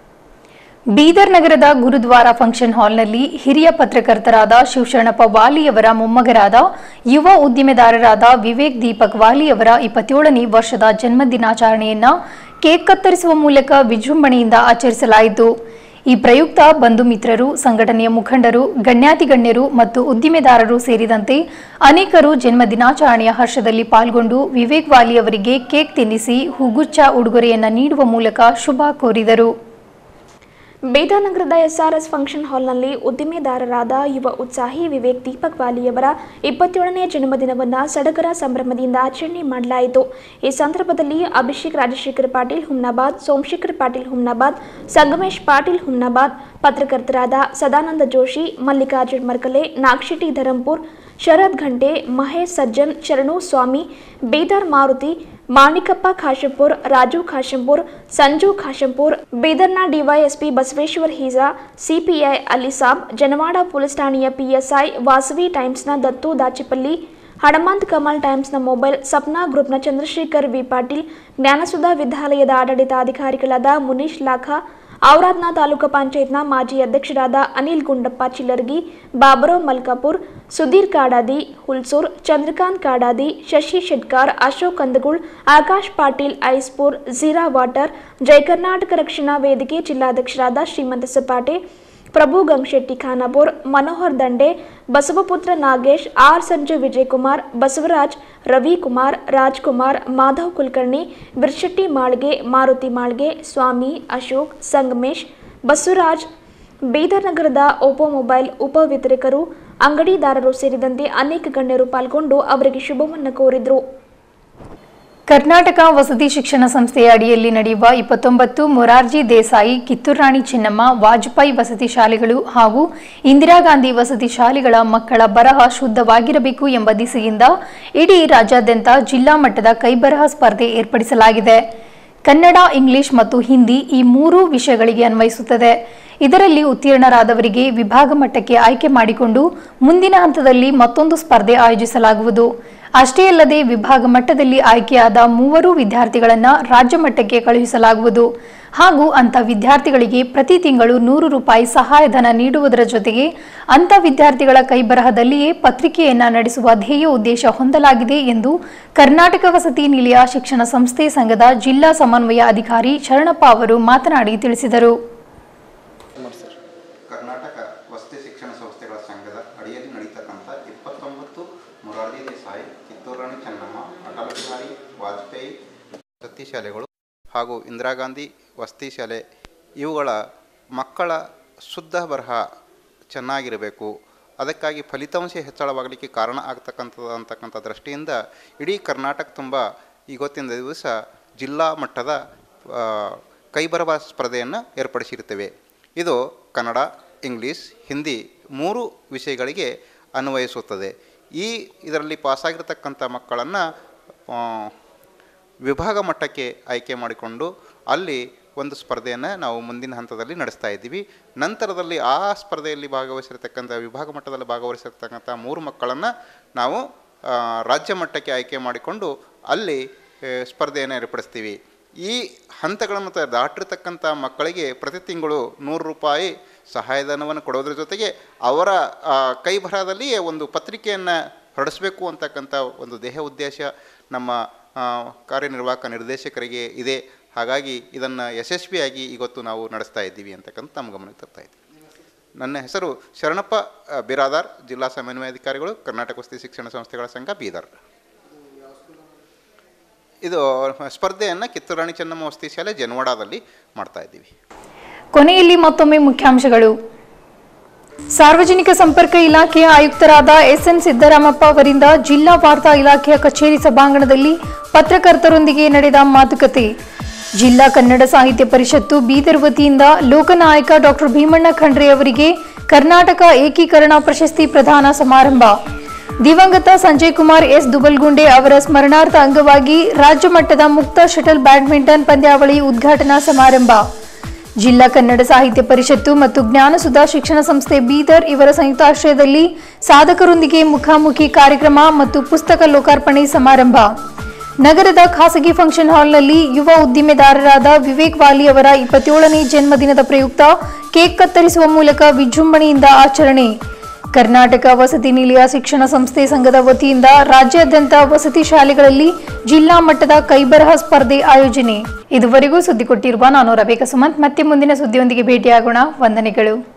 ಬೀದರ್ ನಗರದ ಗುರುದ್ವಾರ ಫಂಕ್ಷನ್ ಹಾಲ್ನಲ್ಲಿ ಹಿರಿಯ ಪತ್ರಕರ್ತರಾದ ಶಿವಶರಣಪ್ಪ ವಾಲಿಯವರ ಮೊಮ್ಮಗರಾದ ಯುವ ಉದ್ದಿಮೆದಾರರಾದ ವಿವೇಕ್ ದೀಪಕ್ ವಾಲಿಯವರ ಇಪ್ಪತ್ತೇಳನೇ ವರ್ಷದ ಜನ್ಮದಿನಾಚರಣೆಯನ್ನ ಕೇಕ್ ಕತ್ತರಿಸುವ ಮೂಲಕ ವಿಜೃಂಭಣೆಯಿಂದ ಆಚರಿಸಲಾಯಿತು ಈ ಪ್ರಯುಕ್ತ ಬಂಧು ಮಿತ್ರರು ಸಂಘಟನೆಯ ಮುಖಂಡರು ಗಣ್ಯಾತಿಗಣ್ಯರು ಮತ್ತು ಉದ್ದಿಮೆದಾರರು ಸೇರಿದಂತೆ ಅನೇಕರು ಜನ್ಮದಿನಾಚರಣೆಯ ಹರ್ಷದಲ್ಲಿ ಪಾಲ್ಗೊಂಡು ವಿವೇಕ್ ವಾಲಿ ಅವರಿಗೆ ಕೇಕ್ ತಿನ್ನಿಸಿ ಹೂಗುಚ್ಛ ಉಡುಗೊರೆಯನ್ನ ನೀಡುವ ಮೂಲಕ ಶುಭ ಕೋರಿದರು ಬೇದಾನಗರದ ಎಸ್ಆರ್ಎಸ್ ಫಂಕ್ಷನ್ ಹಾಲ್ನಲ್ಲಿ ಉದ್ದಿಮೆದಾರರಾದ ಯುವ ಉತ್ಸಾಹಿ ವಿವೇಕ್ ದೀಪಕ್ ವಾಲಿಯವರ ಇಪ್ಪತ್ತೇಳನೇ ಜನ್ಮದಿನವನ್ನು ಸಡಗರ ಸಂಭ್ರಮದಿಂದ ಆಚರಣೆ ಮಾಡಲಾಯಿತು ಈ ಸಂದರ್ಭದಲ್ಲಿ ಅಭಿಷೇಕ್ ರಾಜಶೇಖರ್ ಪಾಟೀಲ್ ಹುಮ್ನಾಬಾದ್ ಸೋಮಶೇಖರ್ ಪಾಟೀಲ್ ಹುಮ್ನಾಬಾದ್ ಸಂಗಮೇಶ್ ಪಾಟೀಲ್ ಹುಮ್ನಾಬಾದ್ ಪತ್ರಕರ್ತರಾದ ಸದಾನಂದ ಜೋಶಿ ಮಲ್ಲಿಕಾರ್ಜುನ್ ಮರ್ಕಲೆ ನಾಗಶೆಟ್ಟಿ ಧರಂಪುರ್ ಶರದ್ ಘಂಟೆ ಮಹೇಶ್ ಸಜ್ಜನ್ ಶರಣು ಸ್ವಾಮಿ ಬೇದರ್ ಮಾರುತಿ ಮಾಣಿಕಪ್ಪ ಖಾಶಂಪುರ್ ರಾಜು ಖಾಶಂಪುರ್ ಸಂಜು ಖಾಶಂಪುರ್ ಬೀದರ್ನ DYSP Basaveshwar Heeja CPI Alisab Janawada police ಠಾಣೆಯ ಪಿಎಸ್ಐ ವಾಸವಿ ಟೈಮ್ಸ್ನ ದತ್ತು ದಾಚಿಪಲ್ಲಿ ಹಣಮಂತ್ ಕಮಲ್ ಟೈಮ್ಸ್ನ ಮೊಬೈಲ್ ಸಪ್ನಾ ಗ್ರೂಪ್ನ ಚಂದ್ರಶೇಖರ್ ವಿ ಪಾಟೀಲ್ ಜ್ಞಾನಸುಧಾ ವಿದ್ಯಾಲಯದ ಆಡಳಿತಾಧಿಕಾರಿಗಳಾದ ಮುನೀಶ್ ಲಾಖಾ ಔರಾದ್ನ ತಾಲೂಕು ಪಂಚಾಯತ್ನ ಮಾಜಿ ಅಧ್ಯಕ್ಷರಾದ ಅನಿಲ್ ಗುಂಡಪ್ಪ ಚಿಲ್ಲರ್ಗಿ ಬಾಬರೋ ಮಲ್ಕಾಪುರ್ ಸುಧೀರ್ ಕಾಡಾದಿ ಹುಲ್ಸೂರ್ ಚಂದ್ರಕಾಂತ್ ಕಾಡಾದಿ ಶಶಿ ಶೆಟ್ಕಾರ್ ಅಶೋಕ್ ಕಂದಗುಳ್ ಆಕಾಶ್ ಪಾಟೀಲ್ ಐಸ್ಪುರ್ ಝೀರಾ ವಾಟರ್ ಜಯ ಕರ್ನಾಟಕ ರಕ್ಷಣಾ ವೇದಿಕೆ ಜಿಲ್ಲಾಧ್ಯಕ್ಷರಾದ ಶ್ರೀಮಂತ ಸಪಾಟೆ ಪ್ರಭು ಗಂಗಶೆಟ್ಟಿ ಖಾನಾಪುರ್ ಮನೋಹರ್ ದಂಡೆ ಬಸವಪುತ್ರ ನಾಗೇಶ್ ಆರ್ ಸಂಜು ವಿಜಯಕುಮಾರ್ ಬಸವರಾಜ್ ರವಿಕುಮಾರ್ ರಾಜ್ಕುಮಾರ್ ಮಾಧವ್ ಕುಲಕರ್ಣಿ ಬಿರ್ಶೆಟ್ಟಿ ಮಾಳ್ಗೆ ಮಾರುತಿ ಮಾಳ್ಗೆ ಸ್ವಾಮಿ ಅಶೋಕ್ ಸಂಗಮೇಶ್ ಬಸವರಾಜ್ ಬೀದರ್ ನಗರದ ಓಪೋ ಮೊಬೈಲ್ ಉಪ ವಿತರಕರು ಅಂಗಡಿದಾರರು ಸೇರಿದಂತೆ ಅನೇಕ ಗಣ್ಯರು ಪಾಲ್ಗೊಂಡು ಅವರಿಗೆ ಶುಭವನ್ನು ಕೋರಿದರು ಕರ್ನಾಟಕ ವಸತಿ ಶಿಕ್ಷಣ ಸಂಸ್ಥೆಯ ಅಡಿಯಲ್ಲಿ ನಡೆಯುವ ಇಪ್ಪತ್ತೊಂಬತ್ತು ಮೊರಾರ್ಜಿ ದೇಸಾಯಿ ಕಿತ್ತೂರಾಣಿ ಚೆನ್ನಮ್ಮ ವಾಜಪೇಯಿ ವಸತಿ ಶಾಲೆಗಳು ಹಾಗೂ ಇಂದಿರಾ ಗಾಂಧಿ ವಸತಿ ಶಾಲೆಗಳ ಮಕ್ಕಳ ಬರಹ ಶುದ್ಧವಾಗಿರಬೇಕು ಎಂಬ ದಿಸೆಯಿಂದ ಇಡೀ ರಾಜ್ಯಾದ್ಯಂತ ಜಿಲ್ಲಾ ಮಟ್ಟದ ಕೈಬರಹ ಸ್ಪರ್ಧೆ ಏರ್ಪಡಿಸಲಾಗಿದೆ ಕನ್ನಡ ಇಂಗ್ಲಿಷ್ ಮತ್ತು ಹಿಂದಿ ಈ ಮೂರೂ ವಿಷಯಗಳಿಗೆ ಅನ್ವಯಿಸುತ್ತದೆ ಇದರಲ್ಲಿ ಉತ್ತೀರ್ಣರಾದವರಿಗೆ ವಿಭಾಗ ಮಟ್ಟಕ್ಕೆ ಆಯ್ಕೆ ಮಾಡಿಕೊಂಡು ಮುಂದಿನ ಹಂತದಲ್ಲಿ ಮತ್ತೊಂದು ಸ್ಪರ್ಧೆ ಆಯೋಜಿಸಲಾಗುವುದು ಅಷ್ಟೇ ಅಲ್ಲದೆ ವಿಭಾಗ ಮಟ್ಟದಲ್ಲಿ ಆಯ್ಕೆಯಾದ ಮೂವರು ವಿದ್ಯಾರ್ಥಿಗಳನ್ನ ರಾಜ್ಯ ಮಟ್ಟಕ್ಕೆ ಕಳುಹಿಸಲಾಗುವುದು ಹಾಗೂ ಅಂತ ವಿದ್ಯಾರ್ಥಿಗಳಿಗೆ ಪ್ರತಿ ತಿಂಗಳು ನೂರು ರೂಪಾಯಿ ಸಹಾಯಧನ ನೀಡುವುದರ ಜೊತೆಗೆ ಅಂತ ವಿದ್ಯಾರ್ಥಿಗಳ ಕೈಬರಹದಲ್ಲಿಯೇ ಪತ್ರಿಕೆಯನ್ನ ನಡೆಸುವ ಧ್ಯೇಯ ಉದ್ದೇಶ ಹೊಂದಲಾಗಿದೆ ಎಂದು ಕರ್ನಾಟಕ ವಸತಿ ನಿಲಯ ಶಿಕ್ಷಣ ಸಂಸ್ಥೆ ಸಂಘದ ಜಿಲ್ಲಾ ಸಮನ್ವಯ ಅಧಿಕಾರಿ ಶರಣಪ್ಪ ಅವರು ಮಾತನಾಡಿ ತಿಳಿಸಿದರು ಕರ್ನಾಟಕ ವಸತಿ ಶಿಕ್ಷಣ ಸಂಸ್ಥೆಗಳ ಸಂಘದ ಅಡಿಯಲ್ಲಿ ನಡೀತಕ್ಕಂಥ ಇಪ್ಪತ್ತೊಂಬತ್ತು ಮೊರಾರ್ಜಿ ದೇಸಾಯಿ ಕಿತ್ತೂರಾಣಿ ಚೆನ್ನಮ್ಮ ಅಟಲ್ ಬಿಹಾರಿ ವಾಜಪೇಯಿ ವಸತಿ ಶಾಲೆಗಳು ಹಾಗೂ ಇಂದಿರಾ ಗಾಂಧಿ ವಸತಿ ಶಾಲೆ ಇವುಗಳ ಮಕ್ಕಳ ಶುದ್ಧ ಬರಹ ಚೆನ್ನಾಗಿರಬೇಕು ಅದಕ್ಕಾಗಿ ಫಲಿತಾಂಶ ಹೆಚ್ಚಳವಾಗಲಿಕ್ಕೆ ಕಾರಣ ಆಗ್ತಕ್ಕಂಥದ್ದು ಅಂತಕ್ಕಂಥ ದೃಷ್ಟಿಯಿಂದ ಇಡೀ ಕರ್ನಾಟಕ ತುಂಬ ಇವತ್ತಿನ ದಿವಸ ಜಿಲ್ಲಾ ಮಟ್ಟದ ಆ, ಕೈಬರಹ ಸ್ಪರ್ಧೆಯನ್ನು ಏರ್ಪಡಿಸಿರುತ್ತೇವೆ ಇದು ಕನ್ನಡ ಇಂಗ್ಲೀಷ್ ಹಿಂದಿ ಮೂರು ವಿಷಯಗಳಿಗೆ ಅನ್ವಯಿಸುತ್ತದೆ ಈ ಇದರಲ್ಲಿ ಪಾಸಾಗಿರ್ತಕ್ಕಂಥ ಮಕ್ಕಳನ್ನು ವಿಭಾಗ ಮಟ್ಟಕ್ಕೆ ಆಯ್ಕೆ ಮಾಡಿಕೊಂಡು ಅಲ್ಲಿ ಒಂದು ಸ್ಪರ್ಧೆಯನ್ನು ನಾವು ಮುಂದಿನ ಹಂತದಲ್ಲಿ ನಡೆಸ್ತಾ ಇದ್ದೀವಿ ನಂತರದಲ್ಲಿ ಆ ಸ್ಪರ್ಧೆಯಲ್ಲಿ ಭಾಗವಹಿಸಿರ್ತಕ್ಕಂಥ ವಿಭಾಗ ಮಟ್ಟದಲ್ಲಿ ಭಾಗವಹಿಸಿರ್ತಕ್ಕಂಥ ಮೂರು ಮಕ್ಕಳನ್ನು ನಾವು ಆ, ರಾಜ್ಯ ಮಟ್ಟಕ್ಕೆ ಆಯ್ಕೆ ಮಾಡಿಕೊಂಡು ಅಲ್ಲಿ ಆ, ಸ್ಪರ್ಧೆಯನ್ನು ಏರ್ಪಡಿಸ್ತೀವಿ ಈ ಹಂತಗಳನ್ನು ತ- ದಾಟಿರ್ತಕ್ಕಂಥ ಮಕ್ಕಳಿಗೆ ಪ್ರತಿ ತಿಂಗಳು ನೂರು ರೂಪಾಯಿ ಸಹಾಯಧನವನ್ನು ಕೊಡೋದ್ರ ಜೊತೆಗೆ ಅವರ ಆ, ಕೈ ಬರಹದಲ್ಲಿಯೇ ಒಂದು ಪತ್ರಿಕೆಯನ್ನು ಹೊರಡಿಸಬೇಕು ಅಂತಕ್ಕಂಥ ಒಂದು ದೇಹ ಉದ್ದೇಶ ನಮ್ಮ ಆ, ಕಾರ್ಯನಿರ್ವಾಹಕ ನಿರ್ದೇಶಕರಿಗೆ ಇದೆ ಹಾಗಾಗಿ ಇದನ್ನು ಯಶಸ್ವಿಯಾಗಿ ಇವತ್ತು ನಾವು ನಡೆಸ್ತಾ ಇದ್ದೀವಿ ಅಂತಕ್ಕಂಥ ನಮ್ಮ ಗಮನಕ್ಕೆ ತರ್ತಾ ಇದ್ದೀವಿ ನನ್ನ ಹೆಸರು ಶರಣಪ್ಪ ಆ, ಬಿರಾದಾರ್ ಜಿಲ್ಲಾ ಸಮನ್ವಯಾಧಿಕಾರಿಗಳು ಕರ್ನಾಟಕ ವಸತಿ ಶಿಕ್ಷಣ ಸಂಸ್ಥೆಗಳ ಸಂಘ ಬೀದರ್ ಇದು ಸ್ಪರ್ಧೆಯನ್ನು ಕಿತ್ತೂರಾಣಿ ಚೆನ್ನಮ್ಮ ವಸತಿ ಶಾಲೆ ಜನವಾಡದಲ್ಲಿ ಮಾಡ್ತಾ ಇದ್ದೀವಿ ಕೊನೆಯಲ್ಲಿ ಮತ್ತೊಮ್ಮೆ ಮುಖ್ಯಾಂಶಗಳು ಸಾರ್ವಜನಿಕ ಸಂಪರ್ಕ ಇಲಾಖೆಯ ಆಯುಕ್ತರಾದ ಎಸ್ಎನ್ ಸಿದ್ದರಾಮಪ್ಪ ಅವರಿಂದ ಜಿಲ್ಲಾ ವಾರ್ತಾ ಇಲಾಖೆಯ ಕಚೇರಿ ಸಭಾಂಗಣದಲ್ಲಿ ಪತ್ರಕರ್ತರೊಂದಿಗೆ ನಡೆದ ಮಾತುಕತೆ ಜಿಲ್ಲಾ ಕನ್ನಡ ಸಾಹಿತ್ಯ ಪರಿಷತ್ತು ಬೀದರ್ ವತಿಯಿಂದ ಲೋಕನಾಯಕ ಡಾಕ್ಟರ್ ಭೀಮಣ್ಣ ಖಂಡ್ರೆ ಅವರಿಗೆ ಕರ್ನಾಟಕ ಏಕೀಕರಣ ಪ್ರಶಸ್ತಿ ಪ್ರದಾನ ಸಮಾರಂಭ ದಿವಂಗತ ಸಂಜಯ್ ಕುಮಾರ್ ಎಸ್ ದುಬಲ್ಗುಂಡೆ ಅವರ ಸ್ಮರಣಾರ್ಥ ಅಂಗವಾಗಿ ರಾಜ್ಯ ಮಟ್ಟದ ಮುಕ್ತ ಶಟಲ್ ಬ್ಯಾಡ್ಮಿಂಟನ್ ಪಂದ್ಯಾವಳಿ ಉದ್ಘಾಟನಾ ಸಮಾರಂಭ ಜಿಲ್ಲಾ ಕನ್ನಡ ಸಾಹಿತ್ಯ ಪರಿಷತ್ತು ಮತ್ತು ಜ್ಞಾನಸುಧಾ ಶಿಕ್ಷಣ ಸಂಸ್ಥೆ ಬೀದರ್ ಇವರ ಸಂಯುಕ್ತಾಶ್ರಯದಲ್ಲಿ ಸಾಧಕರೊಂದಿಗೆ ಮುಖಾಮುಖಿ ಕಾರ್ಯಕ್ರಮ ಮತ್ತು ಪುಸ್ತಕ ಲೋಕಾರ್ಪಣೆ ಸಮಾರಂಭ ನಗರದ ಖಾಸಗಿ ಫಂಕ್ಷನ್ ಹಾಲ್ನಲ್ಲಿ ಯುವ ಉದ್ದಿಮೆದಾರರಾದ ವಿವೇಕ್ ವಾಲಿ ಅವರ ಇಪ್ಪತ್ತೇಳನೇ ಜನ್ಮದಿನದ ಪ್ರಯುಕ್ತ ಕೇಕ್ ಕತ್ತರಿಸುವ ಮೂಲಕ ವಿಜೃಂಭಣೆಯಿಂದ ಆಚರಣೆ ಕರ್ನಾಟಕ ವಸತಿ ನಿಲಯ ಶಿಕ್ಷಣ ಸಂಸ್ಥೆ ಸಂಘದ ವತಿಯಿಂದ ರಾಜ್ಯಾದ್ಯಂತ ವಸತಿ ಶಾಲೆಗಳಲ್ಲಿ ಜಿಲ್ಲಾ ಮಟ್ಟದ ಕೈಬರಹ ಸ್ಪರ್ಧೆ ಆಯೋಜನೆ ಇದುವರೆಗೂ ಸುದ್ದಿ ಕೊಟ್ಟಿರುವ ನಾನು ರಬೇಕ ಸುಮಂತ್ ಮತ್ತೆ ಮುಂದಿನ ಸುದ್ದಿಯೊಂದಿಗೆ ಭೇಟಿಯಾಗೋಣ ವಂದನೆಗಳು